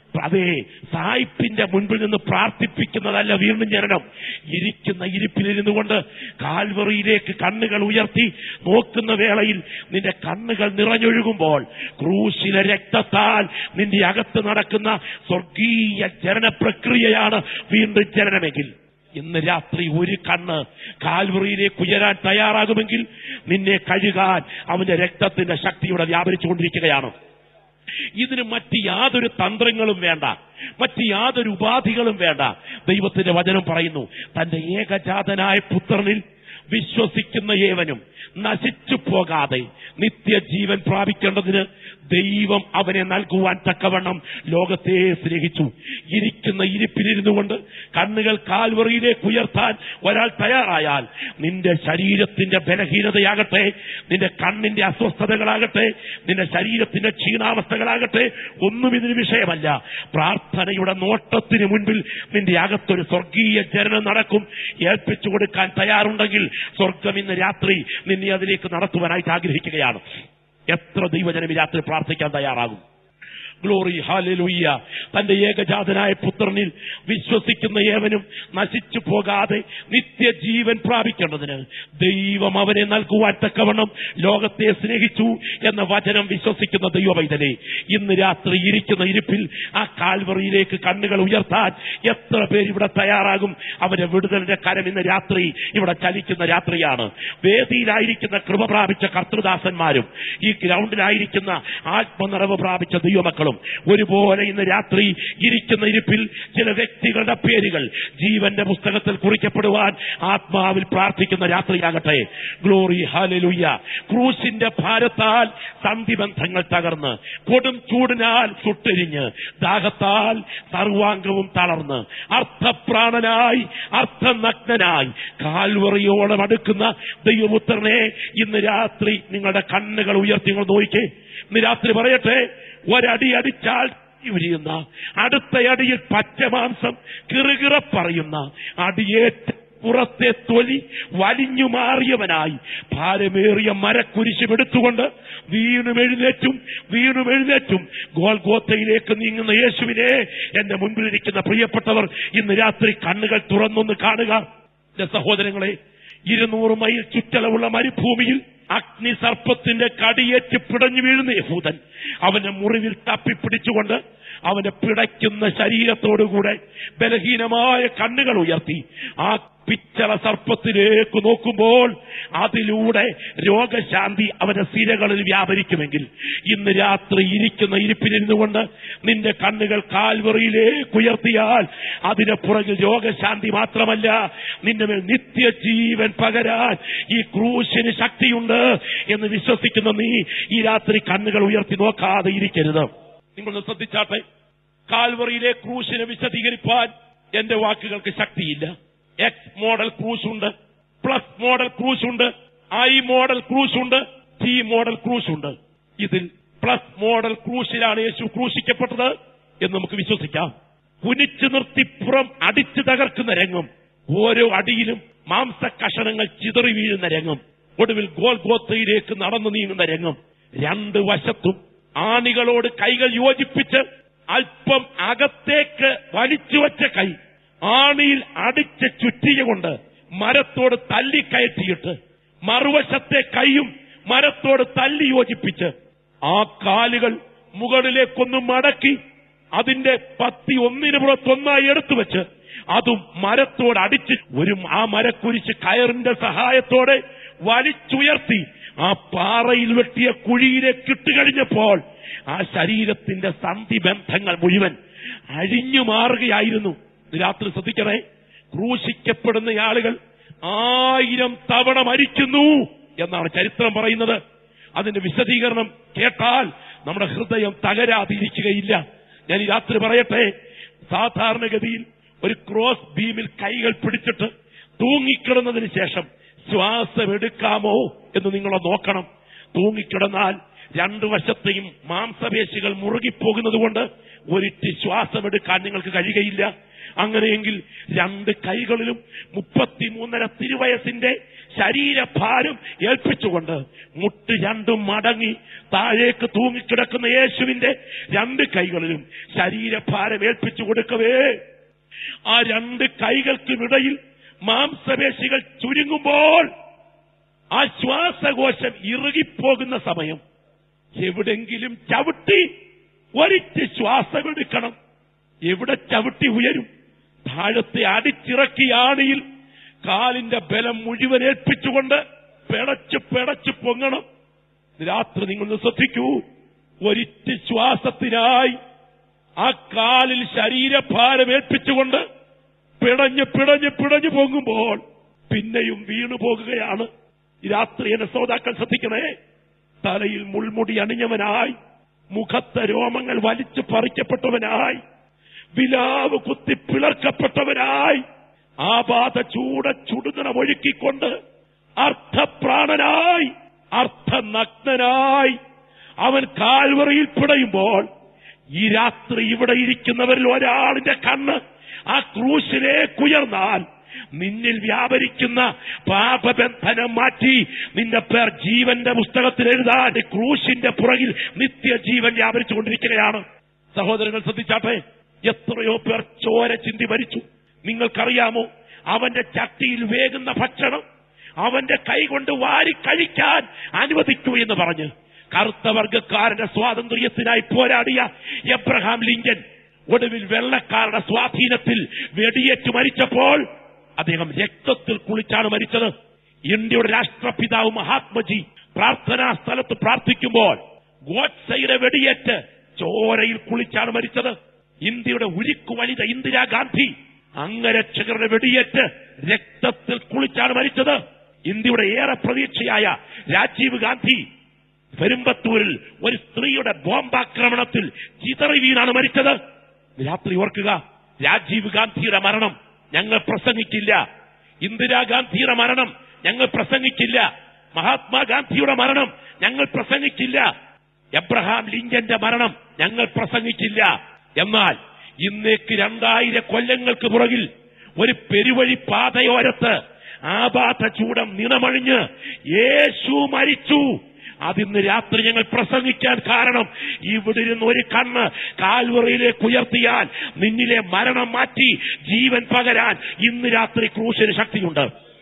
അതേ സായിപ്പിന്റെ മുൻപിൽ നിന്ന് പ്രാർത്ഥിപ്പിക്കുന്നതല്ല വീണ്ടും ജനനം ഇരിക്കുന്ന ഇരിപ്പിലിരുന്നു കൊണ്ട് കാൽവറിയിലേക്ക് കണ്ണുകൾ ഉയർത്തി നോക്കുന്ന വേളയിൽ നിന്റെ കണ്ണുകൾ നിറഞ്ഞൊഴുകുമ്പോൾ ക്രൂശിലെ രക്തത്താൽ നിന്റെ അകത്ത് നടക്കുന്ന സ്വർഗീയ ജനന പ്രക്രിയയാണ് വീണ്ടും ജനനമെങ്കിൽ ഇന്ന് രാത്രി ഒരു കണ്ണ് കാൽവറിയിലേക്ക് ഉയരാൻ തയ്യാറാകുമെങ്കിൽ നിന്നെ കഴുകാൻ അവന്റെ രക്തത്തിന്റെ ശക്തിയുടെ വ്യാപരിച്ചുകൊണ്ടിരിക്കുകയാണ് ഇതിന് മറ്റ് യാതൊരു തന്ത്രങ്ങളും വേണ്ട മറ്റ് യാതൊരു ഉപാധികളും വേണ്ട ദൈവത്തിന്റെ വചനം പറയുന്നു തന്റെ ഏകജാതനായ പുത്രനിൽ വിശ്വസിക്കുന്ന ഏവനും നശിച്ചു പോകാതെ നിത്യജീവൻ പ്രാപിക്കേണ്ടതിന് ദൈവം അവനെ നൽകുവാൻ തക്കവണ്ണം ലോകത്തെ സ്നേഹിച്ചു ഇരിക്കുന്ന ഇരിപ്പിലിരുന്നു കൊണ്ട് കണ്ണുകൾ കാൽവറിയിലേക്ക് ഉയർത്താൻ ഒരാൾ തയ്യാറായാൽ നിന്റെ ശരീരത്തിന്റെ ബലഹീനതയാകട്ടെ നിന്റെ കണ്ണിന്റെ അസ്വസ്ഥതകളാകട്ടെ നിന്റെ ശരീരത്തിന്റെ ക്ഷീണാവസ്ഥകളാകട്ടെ ഒന്നും ഇതിന് വിഷയമല്ല പ്രാർത്ഥനയുടെ നോട്ടത്തിന് മുൻപിൽ നിന്റെ അകത്തൊരു സ്വർഗീയ ജനനം നടക്കും ഏൽപ്പിച്ചു കൊടുക്കാൻ തയ്യാറുണ്ടെങ്കിൽ സ്വർഗം ഇന്ന് രാത്രി നിന്നെ അതിലേക്ക് നടത്തുവാനായിട്ട് ആഗ്രഹിക്കുകയാണ് എത്ര ദൈവജനം ഈ രാത്രി പ്രാർത്ഥിക്കാൻ തയ്യാറാകും ഗ്ലോറി ഹാലലുയ്യ തന്റെ ഏകജാതനായ പുത്രനിൽ വിശ്വസിക്കുന്ന ഏവനും നശിച്ചു പോകാതെ നിത്യജീവൻ പ്രാപിക്കേണ്ടതിന് ദൈവം അവനെ നൽകുവാൻ തക്കവണ്ണം ലോകത്തെ സ്നേഹിച്ചു എന്ന വചനം വിശ്വസിക്കുന്ന ദൈവവൈതനെ ഇന്ന് രാത്രി ഇരിക്കുന്ന ഇരിപ്പിൽ ആ കാൽവറിയിലേക്ക് കണ്ണുകൾ ഉയർത്താൻ എത്ര പേര് ഇവിടെ തയ്യാറാകും അവന്റെ വിടുതലിന്റെ കരം ഇന്ന് രാത്രി ഇവിടെ ചലിക്കുന്ന രാത്രിയാണ് വേദിയിലായിരിക്കുന്ന കൃപ പ്രാപിച്ച കർത്തൃദാസന്മാരും ഈ ഗ്രൗണ്ടിലായിരിക്കുന്ന ആത്മനിറവ് പ്രാപിച്ച ദൈവമക്കളും ഒരുപോലെ ഇന്ന് രാത്രി ഇരിക്കുന്ന ഇരിപ്പിൽ ചില വ്യക്തികളുടെ പേരുകൾ ജീവന്റെ പുസ്തകത്തിൽ കുറിക്കപ്പെടുവാൻ ആത്മാവിൽ പ്രാർത്ഥിക്കുന്ന രാത്രിയാകട്ടെ ഗ്ലോറി ഹാലലുയ്യ ക്രൂശിന്റെ ഭാരത്താൽ സന്ധിബന്ധങ്ങൾ തകർന്ന് കൊടും ചൂടിനാൽ സുട്ടെരിഞ്ഞ് ദാഹത്താൽ സർവാംഗവും തളർന്ന് അർത്ഥപ്രാണനായി അർത്ഥനഗ്നനായി കാൽവറിയോളം അടുക്കുന്ന ദൈവപുത്രനെ ഇന്ന് രാത്രി നിങ്ങളുടെ കണ്ണുകൾ ഉയർത്തി നിങ്ങൾ നോക്കിക്കേ ഇന്ന് രാത്രി പറയട്ടെ ഒരടി അടിച്ചാൽ ഉരിയുന്ന അടുത്ത അടിയിൽ പച്ചമാംസം കിറുകിറ പറയുന്ന അടിയേറ്റ പുറത്തെ തൊലി വലിഞ്ഞു മാറിയവനായി ഭാരമേറിയ മരക്കുരിശും എടുത്തുകൊണ്ട് വീണും എഴുന്നേറ്റും വീണും എഴുന്നേറ്റും ഗോൽഗോത്തയിലേക്ക് നീങ്ങുന്ന യേശുവിനെ എന്റെ മുൻപിലിരിക്കുന്ന പ്രിയപ്പെട്ടവർ ഇന്ന് രാത്രി കണ്ണുകൾ തുറന്നൊന്ന് കാണുക എന്റെ സഹോദരങ്ങളെ ഇരുന്നൂറ് മൈൽ ചുറ്റളവുള്ള മരുഭൂമിയിൽ അഗ്നി സർപ്പത്തിന്റെ കടിയേറ്റ് പിടഞ്ഞു വീഴുന്ന യഹൂദൻ അവന്റെ മുറിവിൽ തപ്പിപ്പിടിച്ചുകൊണ്ട് അവന്റെ പിടയ്ക്കുന്ന ശരീരത്തോടുകൂടെ ബലഹീനമായ കണ്ണുകൾ ഉയർത്തി ആ പിച്ചള സർപ്പത്തിലേക്ക് നോക്കുമ്പോൾ അതിലൂടെ രോഗശാന്തി അവന്റെ സിരകളിൽ വ്യാപരിക്കുമെങ്കിൽ ഇന്ന് രാത്രി ഇരിക്കുന്ന ഇരിപ്പിലിരുന്നു കൊണ്ട് നിന്റെ കണ്ണുകൾ കാൽവറിയിലേക്ക് ഉയർത്തിയാൽ അതിന് പുറകിൽ രോഗശാന്തി മാത്രമല്ല നിന്റെ മേൽ നിത്യജീവൻ പകരാൻ ഈ ക്രൂശിന് ശക്തിയുണ്ട് എന്ന് വിശ്വസിക്കുന്ന നീ ഈ രാത്രി കണ്ണുകൾ ഉയർത്തി നോക്കാതെ ഇരിക്കരുത് നിങ്ങളൊന്ന് ശ്രദ്ധിച്ചാട്ടെ കാൽവറിയിലെ ക്രൂശിനെ വിശദീകരിപ്പാൻ എന്റെ വാക്കുകൾക്ക് ശക്തിയില്ല എക്സ് മോഡൽ ക്രൂസ് ഉണ്ട് പ്ലസ് മോഡൽ ക്രൂസ് ഉണ്ട് ഐ മോഡൽ ക്രൂസ് ഉണ്ട് ടി മോഡൽ ക്രൂസ് ഉണ്ട് ഇതിൽ പ്ലസ് മോഡൽ ക്രൂശിലാണ് യേശു ക്രൂശിക്കപ്പെട്ടത് എന്ന് നമുക്ക് വിശ്വസിക്കാം കുനിച്ചു നിർത്തി പുറം അടിച്ചു തകർക്കുന്ന രംഗം ഓരോ അടിയിലും മാംസ കഷണങ്ങൾ ചിതറി വീഴുന്ന രംഗം ഒടുവിൽ ഗോൽ ഗോത്തയിലേക്ക് നടന്നു നീങ്ങുന്ന രംഗം രണ്ട് വശത്തും ആണികളോട് കൈകൾ യോജിപ്പിച്ച് അല്പം അകത്തേക്ക് വലിച്ചു വച്ച കൈ ആണിയിൽ അടിച്ച് ചുറ്റിയ കൊണ്ട് മരത്തോട് തല്ലിക്കയറ്റിയിട്ട് മറുവശത്തെ കൈയും മരത്തോട് തല്ലി യോജിപ്പിച്ച് ആ കാലുകൾ മുകളിലേക്കൊന്ന് മടക്കി അതിന്റെ പത്തി ഒന്നിന് പുറത്തൊന്നായി എടുത്തു വെച്ച് അതും മരത്തോട് അടിച്ച് ഒരു ആ മരക്കുരിശ് കയറിന്റെ സഹായത്തോടെ വലിച്ചുയർത്തി ആ പാറയിൽ വെട്ടിയ കുഴിയിലേക്ക് ഇട്ടുകഴിഞ്ഞപ്പോൾ ആ ശരീരത്തിന്റെ സന്ധി ബന്ധങ്ങൾ മുഴുവൻ അഴിഞ്ഞു മാറുകയായിരുന്നു ഇത് രാത്രി ശ്രദ്ധിക്കണേ ക്രൂശിക്കപ്പെടുന്ന ആളുകൾ ആയിരം തവണ മരിക്കുന്നു എന്നാണ് ചരിത്രം പറയുന്നത് അതിന്റെ വിശദീകരണം കേട്ടാൽ നമ്മുടെ ഹൃദയം തകരാതിരിക്കുകയില്ല ഞാൻ ഈ രാത്രി പറയട്ടെ സാധാരണഗതിയിൽ ഒരു ക്രോസ് ബീമിൽ കൈകൾ പിടിച്ചിട്ട് തൂങ്ങിക്കിടന്നതിന് ശേഷം ശ്വാസം എടുക്കാമോ എന്ന് നിങ്ങൾ നോക്കണം തൂങ്ങിക്കിടന്നാൽ രണ്ടു വശത്തെയും മാംസപേശികൾ മുറുകിപ്പോകുന്നത് കൊണ്ട് ഒരിറ്റ് ശ്വാസം എടുക്കാൻ നിങ്ങൾക്ക് കഴിയുകയില്ല അങ്ങനെയെങ്കിൽ രണ്ട് കൈകളിലും മുപ്പത്തിമൂന്നര തിരുവയസിന്റെ ശരീരഭാരം ഏൽപ്പിച്ചുകൊണ്ട് മുട്ട് രണ്ടും മടങ്ങി താഴേക്ക് തൂങ്ങിക്കിടക്കുന്ന യേശുവിന്റെ രണ്ട് കൈകളിലും ശരീരഭാരം ഏൽപ്പിച്ചു കൊടുക്കവേ ആ രണ്ട് കൈകൾക്കുമിടയിൽ മാംസപേശികൾ ചുരുങ്ങുമ്പോൾ ആ ശ്വാസകോശം ഇറുകിപ്പോകുന്ന സമയം എവിടെങ്കിലും ചവിട്ടി ഒരിറ്റ് ശ്വാസം എടുക്കണം എവിടെ ചവിട്ടി ഉയരും താഴത്തെ അടിച്ചിറക്കിയ ആണിയിൽ കാലിന്റെ ബലം മുഴുവൻ ഏൽപ്പിച്ചുകൊണ്ട് പിടച്ച് പിടച്ച് പൊങ്ങണം രാത്രി നിങ്ങൾ ശ്രദ്ധിക്കൂ ഒരിറ്റ് ശ്വാസത്തിനായി ആ കാലിൽ ശരീരഭാരം ഏൽപ്പിച്ചുകൊണ്ട് പിടഞ്ഞ് പിടഞ്ഞ് പിടഞ്ഞു പോകുമ്പോൾ പിന്നെയും വീണു പോകുകയാണ് ഈ രാത്രി എന്നെ ശ്രോതാക്കൾ ശ്രദ്ധിക്കണേ തലയിൽ മുൾമുടി അണിഞ്ഞവനായി മുഖത്തെ രോമങ്ങൾ വലിച്ചു പറിക്കപ്പെട്ടവനായി വിലാവ് കുത്തി പിളർക്കപ്പെട്ടവനായി ആപാത ചൂട ചുടുകണം ഒഴുക്കിക്കൊണ്ട് അർത്ഥപ്രാണനായി അർത്ഥനഗ്നനായി അവൻ കാൽവറയിൽ പിടയുമ്പോൾ ഈ രാത്രി ഇവിടെ ഇരിക്കുന്നവരിൽ ഒരാളിന്റെ കണ്ണ് ആ ക്രൂശിലേക്ക് ഉയർന്നാൽ നിന്നിൽ വ്യാപരിക്കുന്ന പാപബന്ധനം മാറ്റി നിന്റെ പേർ ജീവന്റെ പുസ്തകത്തിൽ എഴുതാൻ ഈ ക്രൂശിന്റെ പുറകിൽ നിത്യജീവൻ വ്യാപരിച്ചുകൊണ്ടിരിക്കുകയാണ് സഹോദരങ്ങൾ ശ്രദ്ധിച്ചാട്ടെ എത്രയോ പേർ ചോര ചിന്തി മരിച്ചു നിങ്ങൾക്കറിയാമോ അവന്റെ ചട്ടിയിൽ വേകുന്ന ഭക്ഷണം അവന്റെ കൈകൊണ്ട് വാരി കഴിക്കാൻ അനുവദിക്കൂ എന്ന് പറഞ്ഞ് കറുത്ത വർഗക്കാരന്റെ സ്വാതന്ത്ര്യത്തിനായി പോരാടിയ എബ്രഹാം ലിങ്കൻ ഒടുവിൽ വെള്ളക്കാരുടെ സ്വാധീനത്തിൽ വെടിയേറ്റ് മരിച്ചപ്പോൾ അദ്ദേഹം രക്തത്തിൽ കുളിച്ചാണ് മരിച്ചത് ഇന്ത്യയുടെ രാഷ്ട്രപിതാവ് മഹാത്മജി പ്രാർത്ഥനാ സ്ഥലത്ത് പ്രാർത്ഥിക്കുമ്പോൾ ഗോഡ്സയുടെ വെടിയേറ്റ് ചോരയിൽ കുളിച്ചാണ് മരിച്ചത് ഇന്ത്യയുടെ ഉരുക്കു വനിത ഇന്ദിരാഗാന്ധി അംഗരക്ഷകരുടെ വെടിയേറ്റ് രക്തത്തിൽ കുളിച്ചാണ് മരിച്ചത് ഇന്ത്യയുടെ ഏറെ പ്രതീക്ഷയായ രാജീവ് ഗാന്ധി പെരുമ്പത്തൂരിൽ ഒരു സ്ത്രീയുടെ ബോംബാക്രമണത്തിൽ ചിതറി വീണാണ് മരിച്ചത് രാത്രി ഓർക്കുക രാജീവ് ഗാന്ധിയുടെ മരണം ഞങ്ങൾ പ്രസംഗിക്കില്ല ഇന്ദിരാഗാന്ധിയുടെ മരണം ഞങ്ങൾ പ്രസംഗിക്കില്ല മഹാത്മാഗാന്ധിയുടെ മരണം ഞങ്ങൾ പ്രസംഗിക്കില്ല എബ്രഹാം ലിങ്കന്റെ മരണം ഞങ്ങൾ പ്രസംഗിക്കില്ല എന്നാൽ ഇന്നേക്ക് രണ്ടായിരം കൊല്ലങ്ങൾക്ക് പുറകിൽ ഒരു പെരുവഴി പാതയോരത്ത് ആപാത ചൂടം നിണമഴിഞ്ഞ് യേശു മരിച്ചു അതിന്ന് രാത്രി ഞങ്ങൾ പ്രസംഗിക്കാൻ കാരണം ഇവിടെ ഇരുന്ന് ഒരു കണ്ണ് കാൽവറയിലേക്ക് ഉയർത്തിയാൽ നിന്നിലെ മരണം മാറ്റി ജീവൻ പകരാൻ ഇന്ന് രാത്രി ക്രൂശിന് ശക്തിയുണ്ട്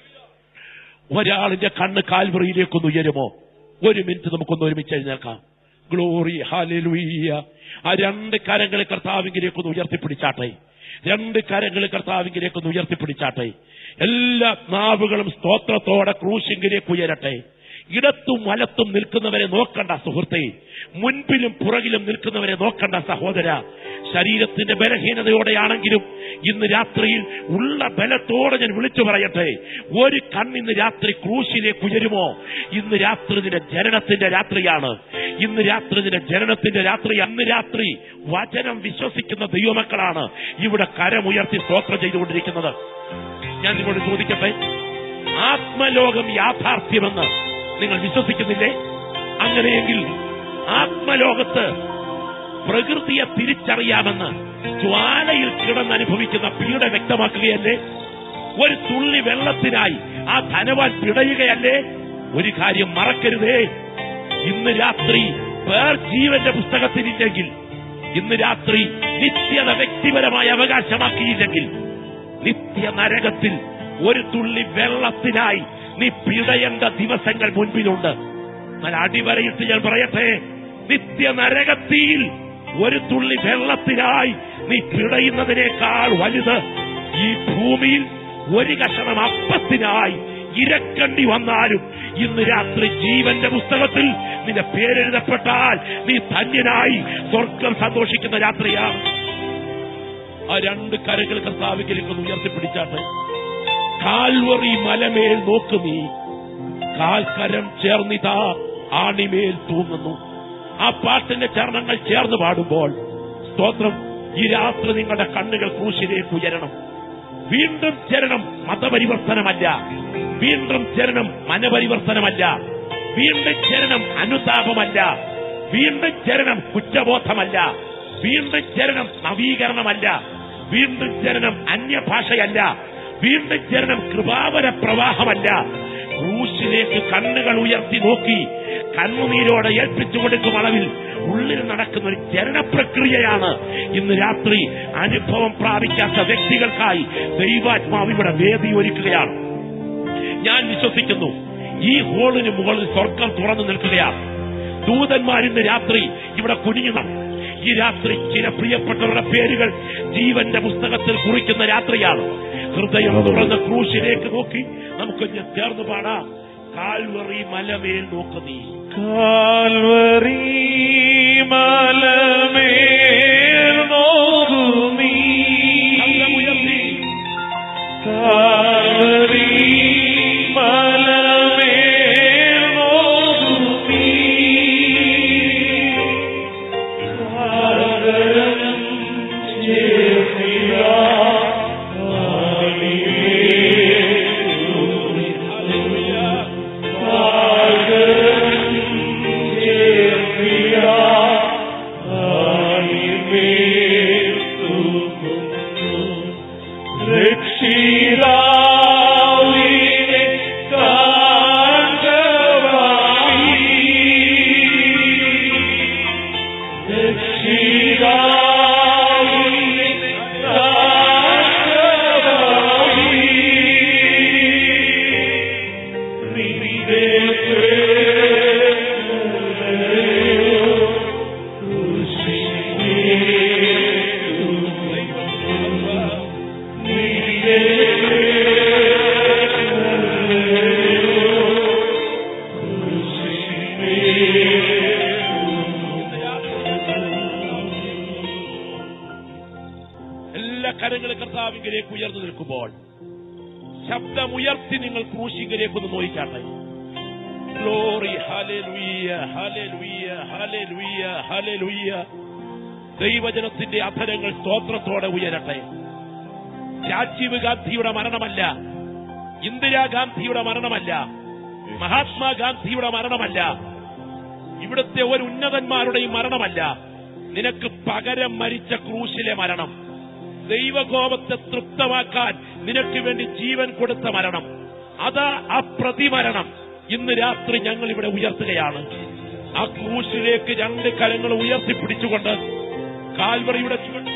ഒരാളിന്റെ കണ്ണ് കാൽവറയിലേക്കൊന്ന് ഉയരുമോ ഒരു മിനിറ്റ് നമുക്കൊന്ന് ഒരുമിച്ച് എഴുന്നേൽക്കാം ഗ്ലോറി ഹാലലുയ്യ ആ രണ്ട് കരങ്ങളെ കർത്താവിങ്കിലേക്കൊന്ന് ഉയർത്തിപ്പിടിച്ചാട്ടെ രണ്ട് കരങ്ങളെ കർത്താവിങ്കിലേക്കൊന്ന് ഉയർത്തിപ്പിടിച്ചാട്ടെ എല്ലാ നാവുകളും സ്തോത്രത്തോടെ ക്രൂശിങ്കിലേക്ക് ഉയരട്ടെ ഇടത്തും വലത്തും നിൽക്കുന്നവരെ നോക്കണ്ട സുഹൃത്തെ മുൻപിലും പുറകിലും നിൽക്കുന്നവരെ നോക്കണ്ട സഹോദര ശരീരത്തിന്റെ ബലഹീനതയോടെയാണെങ്കിലും ഇന്ന് രാത്രിയിൽ ഉള്ള ബലത്തോടെ ഞാൻ വിളിച്ചു പറയട്ടെ ഒരു കണ്ണിന്ന് രാത്രി ക്രൂശിലേക്ക് ഉയരുമോ ഇന്ന് രാത്രി നിന്റെ ജനനത്തിന്റെ രാത്രിയാണ് ഇന്ന് രാത്രി നിന്റെ ജനനത്തിന്റെ രാത്രി അന്ന് രാത്രി വചനം വിശ്വസിക്കുന്ന ദൈവമക്കളാണ് ഇവിടെ കരമുയർത്തി സ്തോത്രം ചെയ്തുകൊണ്ടിരിക്കുന്നത് ഞാൻ നിങ്ങളോട് ചോദിക്കട്ടെ ആത്മലോകം യാഥാർത്ഥ്യമെന്ന് നിങ്ങൾ വിശ്വസിക്കുന്നില്ലേ അങ്ങനെയെങ്കിൽ ആത്മലോകത്ത് പ്രകൃതിയെ തിരിച്ചറിയാമെന്ന് ജ്വാലയിൽ കിടന്നനുഭവിക്കുന്ന പീഡ വ്യക്തമാക്കുകയല്ലേ ഒരു തുള്ളി വെള്ളത്തിനായി ആ ധനവാൻ പിടയുകയല്ലേ ഒരു കാര്യം മറക്കരുതേ ഇന്ന് രാത്രി പേർ ജീവന്റെ പുസ്തകത്തിലില്ലെങ്കിൽ ഇന്ന് രാത്രി നിത്യത വ്യക്തിപരമായി അവകാശമാക്കിയില്ലെങ്കിൽ നിത്യ നരകത്തിൽ ഒരു തുള്ളി വെള്ളത്തിനായി നീ പിടയേണ്ട ദിവസങ്ങൾ മുൻപിലുണ്ട് എന്നാൽ അടിവരയിട്ട് ഞാൻ പറയട്ടെ നിത്യ നരകത്തിൽ ഒരു തുള്ളി വെള്ളത്തിനായി നീ പിടയുന്നതിനേക്കാൾ വലുത് ഈ ഭൂമിയിൽ ഒരു കഷണം അപ്പത്തിനായി ഇരക്കണ്ടി വന്നാലും ഇന്ന് രാത്രി ജീവന്റെ പുസ്തകത്തിൽ നിന്റെ പേരെഴുതപ്പെട്ടാൽ നീ ധന്യനായി സ്വർഗം സന്തോഷിക്കുന്ന രാത്രിയാണ് ആ രണ്ട് കരകൾ കർത്താവിലേക്ക് ഉയർത്തിപ്പിടിച്ചാട്ടെ കാൽവറി മലമേൽ നോക്കു നീ കാൽക്കരം ചേർന്നിതാ ആണിമേൽ തൂങ്ങുന്നു ആ പാട്ടിന്റെ ചരണങ്ങൾ ചേർന്ന് പാടുമ്പോൾ സ്തോത്രം ഈ രാത്രി നിങ്ങളുടെ കണ്ണുകൾ ക്രൂശിലേക്ക് ഉയരണം വീണ്ടും ചരണം മതപരിവർത്തനമല്ല വീണ്ടും ചരണം മനപരിവർത്തനമല്ല വീണ്ടും ചരണം അനുതാപമല്ല വീണ്ടും ചരണം കുറ്റബോധമല്ല വീണ്ടും ചരണം നവീകരണമല്ല വീണ്ടും ജനനം അന്യഭാഷയല്ല വീണ്ടും ജനനം കൃപാവര പ്രവാഹമല്ല ക്രൂശിലേക്ക് കണ്ണുകൾ ഉയർത്തി നോക്കി കണ്ണുനീരോടെ ഏൽപ്പിച്ചു കൊടുക്കും അളവിൽ ഉള്ളിൽ നടക്കുന്ന ഒരു ജനന പ്രക്രിയയാണ് ഇന്ന് രാത്രി അനുഭവം പ്രാപിക്കാത്ത വ്യക്തികൾക്കായി ദൈവാത്മാവ് ഇവിടെ വേദി ഒരുക്കുകയാണ് ഞാൻ വിശ്വസിക്കുന്നു ഈ ഹോളിന് മുകളിൽ സ്വർഗം തുറന്നു നിൽക്കുകയാണ് ദൂതന്മാർ ഇന്ന് രാത്രി ഇവിടെ കുനിഞ്ഞണം ഈ രാത്രി ചില പ്രിയപ്പെട്ടവരുടെ പേരുകൾ ജീവന്റെ പുസ്തകത്തിൽ കുറിക്കുന്ന രാത്രിയാണ് ഹൃദയം തുറന്ന് ക്രൂശിലേക്ക് നോക്കി നമുക്ക് ചേർന്ന് പാടാം കാൽവറി മലമേൽ നോക്ക് നീ കാൽവറി മലമേൽ നോക്കുമീ ശബ്ദമുയർത്തി കാൽവറി മലമേൽ നോക്കുമീ കാൽവരം ചേർന്നിടാ രക്ഷിതാവിനെ കാൺകവായി രക്ഷിതാവിനെ കാൺകവായി നിന്റെ എല്ലാ കരങ്ങളും കർത്താവിങ്കിലേക്ക് ഉയർന്നു നിൽക്കുമ്പോൾ ശബ്ദമുയർത്തി നിങ്ങൾ ക്രൂശിങ്കിലേക്ക് ഒന്ന് നോയിക്കാട്ടെ glory hallelujah hallelujah hallelujah hallelujah ദൈവജനത്തിന്റെ അധരങ്ങൾ സ്തോത്രത്തോടെ ഉയരട്ടെ രാജീവ് ഗാന്ധിയുടെ മരണമല്ല ഇന്ദിരാഗാന്ധിയുടെ മരണമല്ല മഹാത്മാഗാന്ധിയുടെ മരണമല്ല ഇവിടുത്തെ ഒരു ഉന്നതന്മാരുടെയും മരണമല്ല നിനക്ക് പകരം മരിച്ച ക്രൂശിലെ മരണം ദൈവകോപത്തെ തൃപ്തമാക്കാൻ നിനക്ക് വേണ്ടി ജീവൻ കൊടുത്ത മരണം അതാ ആ പ്രതിമരണം ഇന്ന് രാത്രി ഞങ്ങൾ ഇവിടെ ഉയർത്തുകയാണ് ആ ക്രൂശിലേക്ക് രണ്ട് കരങ്ങൾ ഉയർത്തിപ്പിടിച്ചുകൊണ്ട് കാൽവറിയുടെ ചുവട്ടിൽ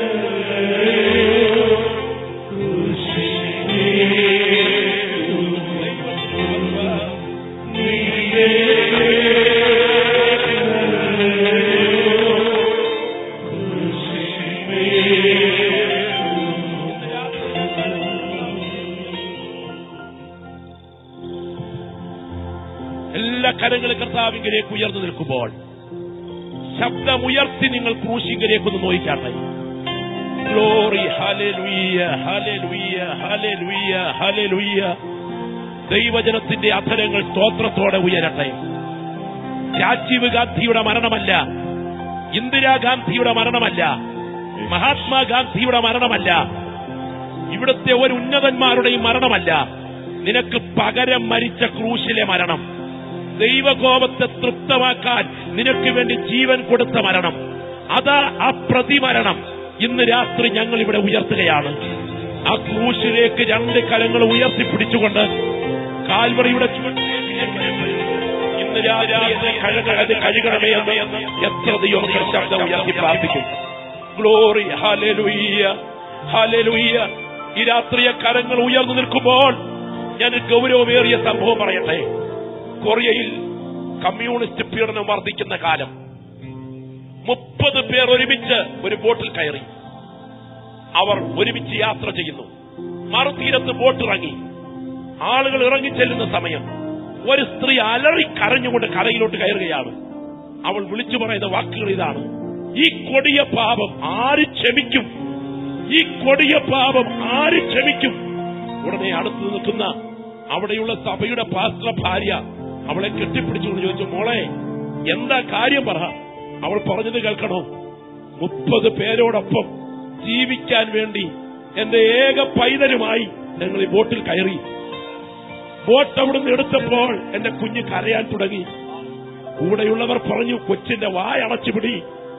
എല്ലാ കരങ്ങളും കർത്താവിങ്കിലേക്ക് ഉയർന്നു നിൽക്കുമ്പോൾ ശബ്ദമുയർത്തി നിങ്ങൾ ക്രൂശിങ്കിലേക്ക് ഒന്ന് നോയിക്കാട്ടെ glory hallelujah hallelujah hallelujah hallelujah ദൈവജനത്തിന്റെ അധരങ്ങൾ സ്തോത്രത്തോടെ ഉയരട്ടെ രാജീവ് ഗാന്ധിയുടെ മരണമല്ല ഇന്ദിരാഗാന്ധിയുടെ മരണമല്ല മഹാത്മാഗാന്ധിയുടെ മരണമല്ല ഇവിടുത്തെ ഒരു ഉന്നതന്മാരുടെയും മരണമല്ല നിനക്ക് പകരം മരിച്ച ക്രൂശിലെ മരണം ദൈവകോപത്തെ തൃപ്തമാക്കാൻ നിനക്ക് വേണ്ടി ജീവൻ കൊടുത്ത മരണം അതാ ആ പ്രതിമരണം ഇന്ന് രാത്രി ഞങ്ങൾ ഇവിടെ ഉയർത്തുകയാണ് ആ ക്രൂശിലേക്ക് രണ്ട് കരങ്ങൾ ഉയർത്തിപ്പിടിച്ചുകൊണ്ട് കാൽവറിയുടെ ചുവട്ടിലേക്ക് ഇന്ന് രാത്രി കഴുകണത് കഴുകണമേ എന്ന് എത്ര ദൈവം ശബ്ദം ഉയർത്തി പ്രാർത്ഥിക്കും ഗ്ലോറി ഹാലലുയ്യ ഹാലലുയ്യ ഈ രാത്രിയെ കരങ്ങൾ ഉയർന്നു നിൽക്കുമ്പോൾ ഞാൻ ഒരു ഗൗരവമേറിയ സംഭവം പറയട്ടെ കൊറിയയിൽ കമ്മ്യൂണിസ്റ്റ് പീഡനം വർദ്ധിക്കുന്ന കാലം മുപ്പത് പേർ ഒരുമിച്ച് ഒരു ബോട്ടിൽ കയറി അവർ ഒരുമിച്ച് യാത്ര ചെയ്യുന്നു മറുതീരത്ത് ബോട്ട് ഇറങ്ങി ആളുകൾ ഇറങ്ങിച്ചെല്ലുന്ന സമയം ഒരു സ്ത്രീ അലറി കരഞ്ഞുകൊണ്ട് കരയിലോട്ട് കയറുകയാണ് അവൾ വിളിച്ചു പറയുന്ന വാക്കുകൾ ഇതാണ് ഈ കൊടിയ പാപം ആര് ക്ഷമിക്കും ഈ കൊടിയ പാപം ആര് ക്ഷമിക്കും ഉടനെ അടുത്ത് നിൽക്കുന്ന അവിടെയുള്ള സഭയുടെ പാസ്റ്റർ ഭാര്യ അവളെ കെട്ടിപ്പിടിച്ചുകൊണ്ട് ചോദിച്ചു മോളെ എന്താ കാര്യം പറ അവൾ പറഞ്ഞത് കേൾക്കണോ മുപ്പത് പേരോടൊപ്പം ജീവിക്കാൻ വേണ്ടി എന്റെ ഏക പൈതലുമായി ഞങ്ങൾ ഈ ബോട്ടിൽ കയറി ബോട്ട് അവിടുന്ന് എടുത്തപ്പോൾ എന്റെ കുഞ്ഞ് കരയാൻ തുടങ്ങി കൂടെയുള്ളവർ പറഞ്ഞു കൊച്ചിന്റെ വായ അടച്ചുപിടി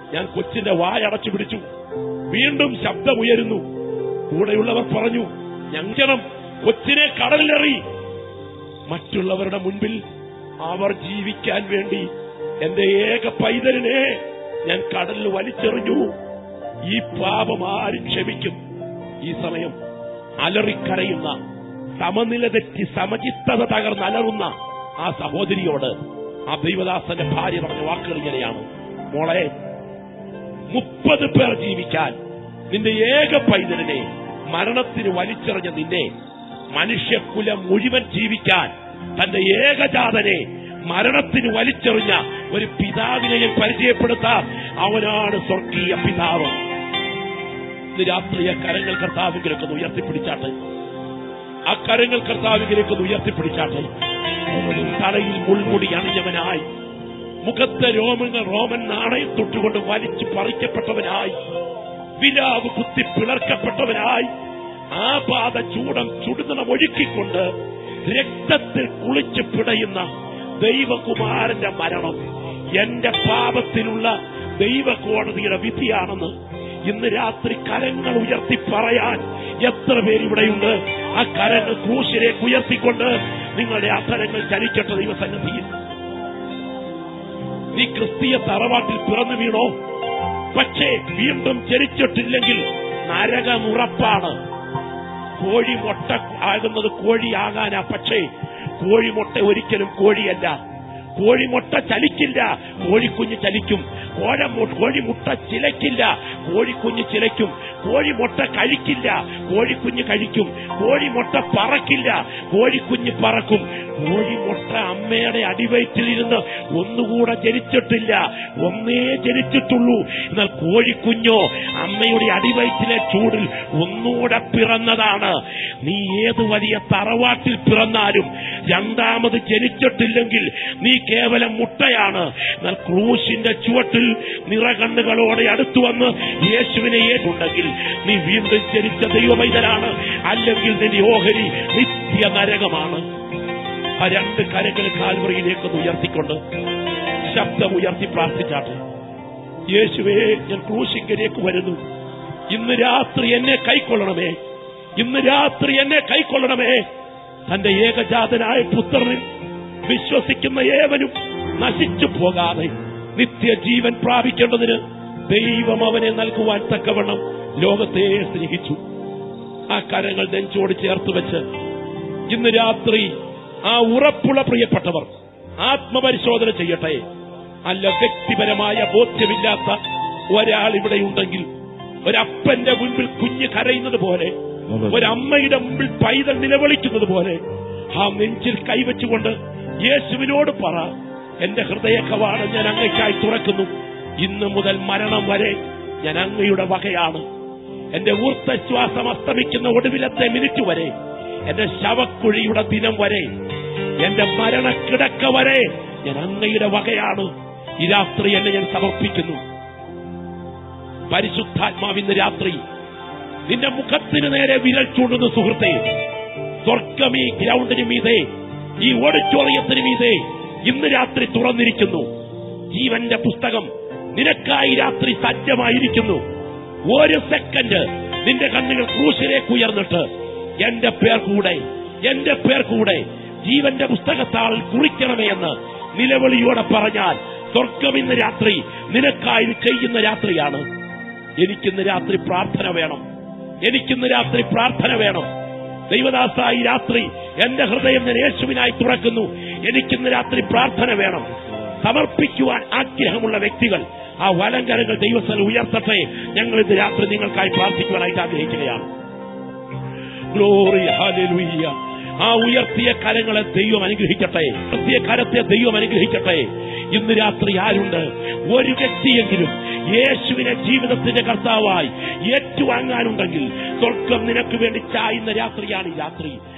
ഞാൻ കൊച്ചിന്റെ വായടച്ചു പിടിച്ചു വീണ്ടും ശബ്ദമുയരുന്നു കൂടെയുള്ളവർ പറഞ്ഞു ഞഞ്ചണം കൊച്ചിനെ കടലിലെറി മറ്റുള്ളവരുടെ മുൻപിൽ അവർ ജീവിക്കാൻ വേണ്ടി എന്റെ ഏക പൈതലിനെ ഞാൻ കടലിൽ വലിച്ചെറിഞ്ഞു ഈ പാപം ആരും ക്ഷമിക്കും ഈ സമയം അലറിക്കരയുന്ന സമനില തെറ്റി സമചിത്തത തകർന്ന് അലറുന്ന ആ സഹോദരിയോട് ആ ദൈവദാസന്റെ ഭാര്യ പറഞ്ഞ വാക്കുകൾ ഇങ്ങനെയാണ് മോളെ മുപ്പത് പേർ ജീവിക്കാൻ നിന്റെ ഏക പൈതലിനെ മരണത്തിന് വലിച്ചെറിഞ്ഞ നിന്നെ മനുഷ്യക്കുലം മുഴുവൻ ജീവിക്കാൻ തന്റെ ഏകജാതനെ മരണത്തിന് വലിച്ചെറിഞ്ഞ ഒരു പിതാവിനെ ഞാൻ പരിചയപ്പെടുത്താം അവനാണ് സ്വർഗീയ പിതാവ് ഇന്ന് രാത്രി ആ കരങ്ങൾ കർത്താവിലേക്ക് ഒന്ന് ഉയർത്തിപ്പിടിച്ചാട്ടെ ആ കരങ്ങൾ കർത്താവിലേക്ക് ഒന്ന് ഉയർത്തിപ്പിടിച്ചാട്ടെ തലയിൽ മുൾമുടി അണിഞ്ഞവനായി മുഖത്തെ രോമങ്ങൾ റോമൻ നാണയം തൊട്ടുകൊണ്ട് വലിച്ചു പറിക്കപ്പെട്ടവനായി വിലാവ് കുത്തി പിളർക്കപ്പെട്ടവനായി ആ പാത ചൂടം ചുടുന്നണം ഒഴുക്കിക്കൊണ്ട് രക്തത്തിൽ കുളിച്ച് പിടയുന്ന ദൈവകുമാരന്റെ മരണം എന്റെ പാപത്തിലുള്ള ദൈവകോടതിയുടെ വിധിയാണെന്ന് ഇന്ന് രാത്രി കരങ്ങൾ ഉയർത്തി പറയാൻ എത്ര പേരിവിടെയുണ്ട് ആ കരങ്ങൾ ക്രൂശിലേക്ക് ഉയർത്തിക്കൊണ്ട് നിങ്ങളുടെ അധരങ്ങൾ ചലിക്കട്ടെ ദൈവസന്നിധിയിൽ നീ ക്രിസ്തീയ തറവാട്ടിൽ പിറന്നു വീണോ പക്ഷേ വീണ്ടും ചരിച്ചിട്ടില്ലെങ്കിൽ നരകമുറപ്പാണ് കോഴി മുട്ട ആകുന്നത് കോഴിയാകാനാ പക്ഷേ കോഴിമുട്ട ഒരിക്കലും കോഴിയല്ല കോഴിമുട്ട ചലിക്കില്ല കോഴിക്കുഞ്ഞ് ചലിക്കും കോഴ കോഴിമുട്ട ചിലക്കില്ല കോഴിക്കുഞ്ഞ് ചിലയ്ക്കും കോഴിമുട്ട കഴിക്കില്ല കോഴിക്കുഞ്ഞ് കഴിക്കും കോഴിമുട്ട പറക്കില്ല കോഴിക്കുഞ്ഞ് പറക്കും കോഴിമുട്ട അമ്മയുടെ അടിവയറ്റിലിരുന്ന് ഒന്നുകൂടെ ജനിച്ചിട്ടില്ല ഒന്നേ ജനിച്ചിട്ടുള്ളൂ എന്നാൽ കോഴിക്കുഞ്ഞോ അമ്മയുടെ അടിവയറ്റിലെ ചൂടിൽ ഒന്നുകൂടെ പിറന്നതാണ് നീ ഏത് വലിയ തറവാട്ടിൽ പിറന്നാലും രണ്ടാമത് ജനിച്ചിട്ടില്ലെങ്കിൽ നീ കേവലം മുട്ടയാണ് എന്നാൽ ക്രൂശിന്റെ ചുവട്ടിൽ നിറകണ്ണുകളോടെ അടുത്തു വന്ന് യേശുവിനെ ഏറ്റുണ്ടെങ്കിൽ നീ വീണ്ടും ജനിച്ച ദൈവമൈതനാണ് അല്ലെങ്കിൽ നിന്റെ ഓഹരി നിത്യ നരകമാണ് ആ രണ്ട് കരകൾ കാൽവറിയിലേക്ക് ഒന്ന് ഉയർത്തിക്കൊണ്ട് ശബ്ദം ഉയർത്തി പ്രാർത്ഥിച്ചാട്ടെ യേശുവേ ഞാൻ ക്രൂശിങ്കലേക്ക് വരുന്നു ഇന്ന് രാത്രി എന്നെ കൈക്കൊള്ളണമേ ഇന്ന് രാത്രി എന്നെ കൈക്കൊള്ളണമേ തന്റെ ഏകജാതനായ പുത്രനിൽ വിശ്വസിക്കുന്ന ഏവനും നശിച്ചു പോകാതെ നിത്യജീവൻ പ്രാപിക്കേണ്ടതിന് ദൈവം അവനെ നൽകുവാൻ തക്കവണ്ണം ലോകത്തെ സ്നേഹിച്ചു ആ കരങ്ങൾ നെഞ്ചോട് ചേർത്ത് വെച്ച് ഇന്ന് രാത്രി ആ ഉറപ്പുള്ള പ്രിയപ്പെട്ടവർ ആത്മപരിശോധന ചെയ്യട്ടെ അല്ല വ്യക്തിപരമായ ബോധ്യമില്ലാത്ത ഒരാൾ ഇവിടെ ഉണ്ടെങ്കിൽ ഒരപ്പന്റെ മുൻപിൽ കുഞ്ഞ് കരയുന്നത് പോലെ ഒരമ്മയുടെ മുമ്പിൽ പൈതൽ നിലവിളിക്കുന്നത് പോലെ ആ നെഞ്ചിൽ കൈവച്ചുകൊണ്ട് യേശുവിനോട് പറ എന്റെ ഹൃദയ കവാടം ഞാൻ അങ്ങയ്ക്കായി തുറക്കുന്നു ഇന്നു മുതൽ മരണം വരെ ഞാൻ അങ്ങയുടെ വകയാണ് എന്റെ ഊർത്തശ്വാസം അസ്തമിക്കുന്ന ഒടുവിലത്തെ മിനിറ്റ് വരെ എന്റെ ശവക്കുഴിയുടെ ദിനം വരെ എന്റെ മരണക്കിടക്ക വരെ ഞാൻ അങ്ങയുടെ വകയാണ് ഈ രാത്രി എന്നെ ഞാൻ സമർപ്പിക്കുന്നു പരിശുദ്ധാത്മാവിന്ന് രാത്രി നിന്റെ മുഖത്തിന് നേരെ വിരൽ ചൂണ്ടുന്ന സുഹൃത്തെ സ്വർഗം ഈ ഗ്രൗണ്ടിന് മീതെ ഈ ഓഡിറ്റോറിയത്തിന് മീതെ ഇന്ന് രാത്രി തുറന്നിരിക്കുന്നു ജീവന്റെ പുസ്തകം നിനക്കായി രാത്രി സജ്ജമായിരിക്കുന്നു ഒരു സെക്കൻഡ് നിന്റെ കണ്ണുകൾ ക്രൂശിലേക്ക് ഉയർന്നിട്ട് എന്റെ പേർ കൂടെ എന്റെ പേർ കൂടെ ജീവന്റെ പുസ്തകത്താളിൽ കുറിക്കണമേ എന്ന് നിലവിളിയോടെ പറഞ്ഞാൽ സ്വർഗം ഇന്ന് രാത്രി നിനക്കായി ഇത് ചെയ്യുന്ന രാത്രിയാണ് എനിക്കിന്ന് രാത്രി പ്രാർത്ഥന വേണം എനിക്കിന്ന് രാത്രി പ്രാർത്ഥന വേണം ദൈവദാസ ഈ രാത്രി എന്റെ ഹൃദയം ഞാൻ യേശുവിനായി തുറക്കുന്നു എനിക്കിന്ന് രാത്രി പ്രാർത്ഥന വേണം സമർപ്പിക്കുവാൻ ആഗ്രഹമുള്ള വ്യക്തികൾ ആ വലങ്കരങ്ങൾ ദൈവസ്ഥലം ഉയർത്തട്ടെ ഞങ്ങൾ ഇന്ന് രാത്രി നിങ്ങൾക്കായി പ്രാർത്ഥിക്കുവാനായിട്ട് ആഗ്രഹിക്കുകയാണ് ഗ്ലോറി ഹാലൂയ്യ ആ ഉയർത്തിയ കരങ്ങളെ ദൈവം അനുഗ്രഹിക്കട്ടെ ഉയർത്തിയ കരത്തെ ദൈവം അനുഗ്രഹിക്കട്ടെ ഇന്ന് രാത്രി ആരുണ്ട് ഒരു വ്യക്തിയെങ്കിലും യേശുവിനെ ജീവിതത്തിന്റെ കർത്താവായി ഏറ്റുവാങ്ങാനുണ്ടെങ്കിൽ സ്വർഗം നിനക്ക് വേണ്ടി ചായുന്ന രാത്രിയാണ് ഈ രാത്രി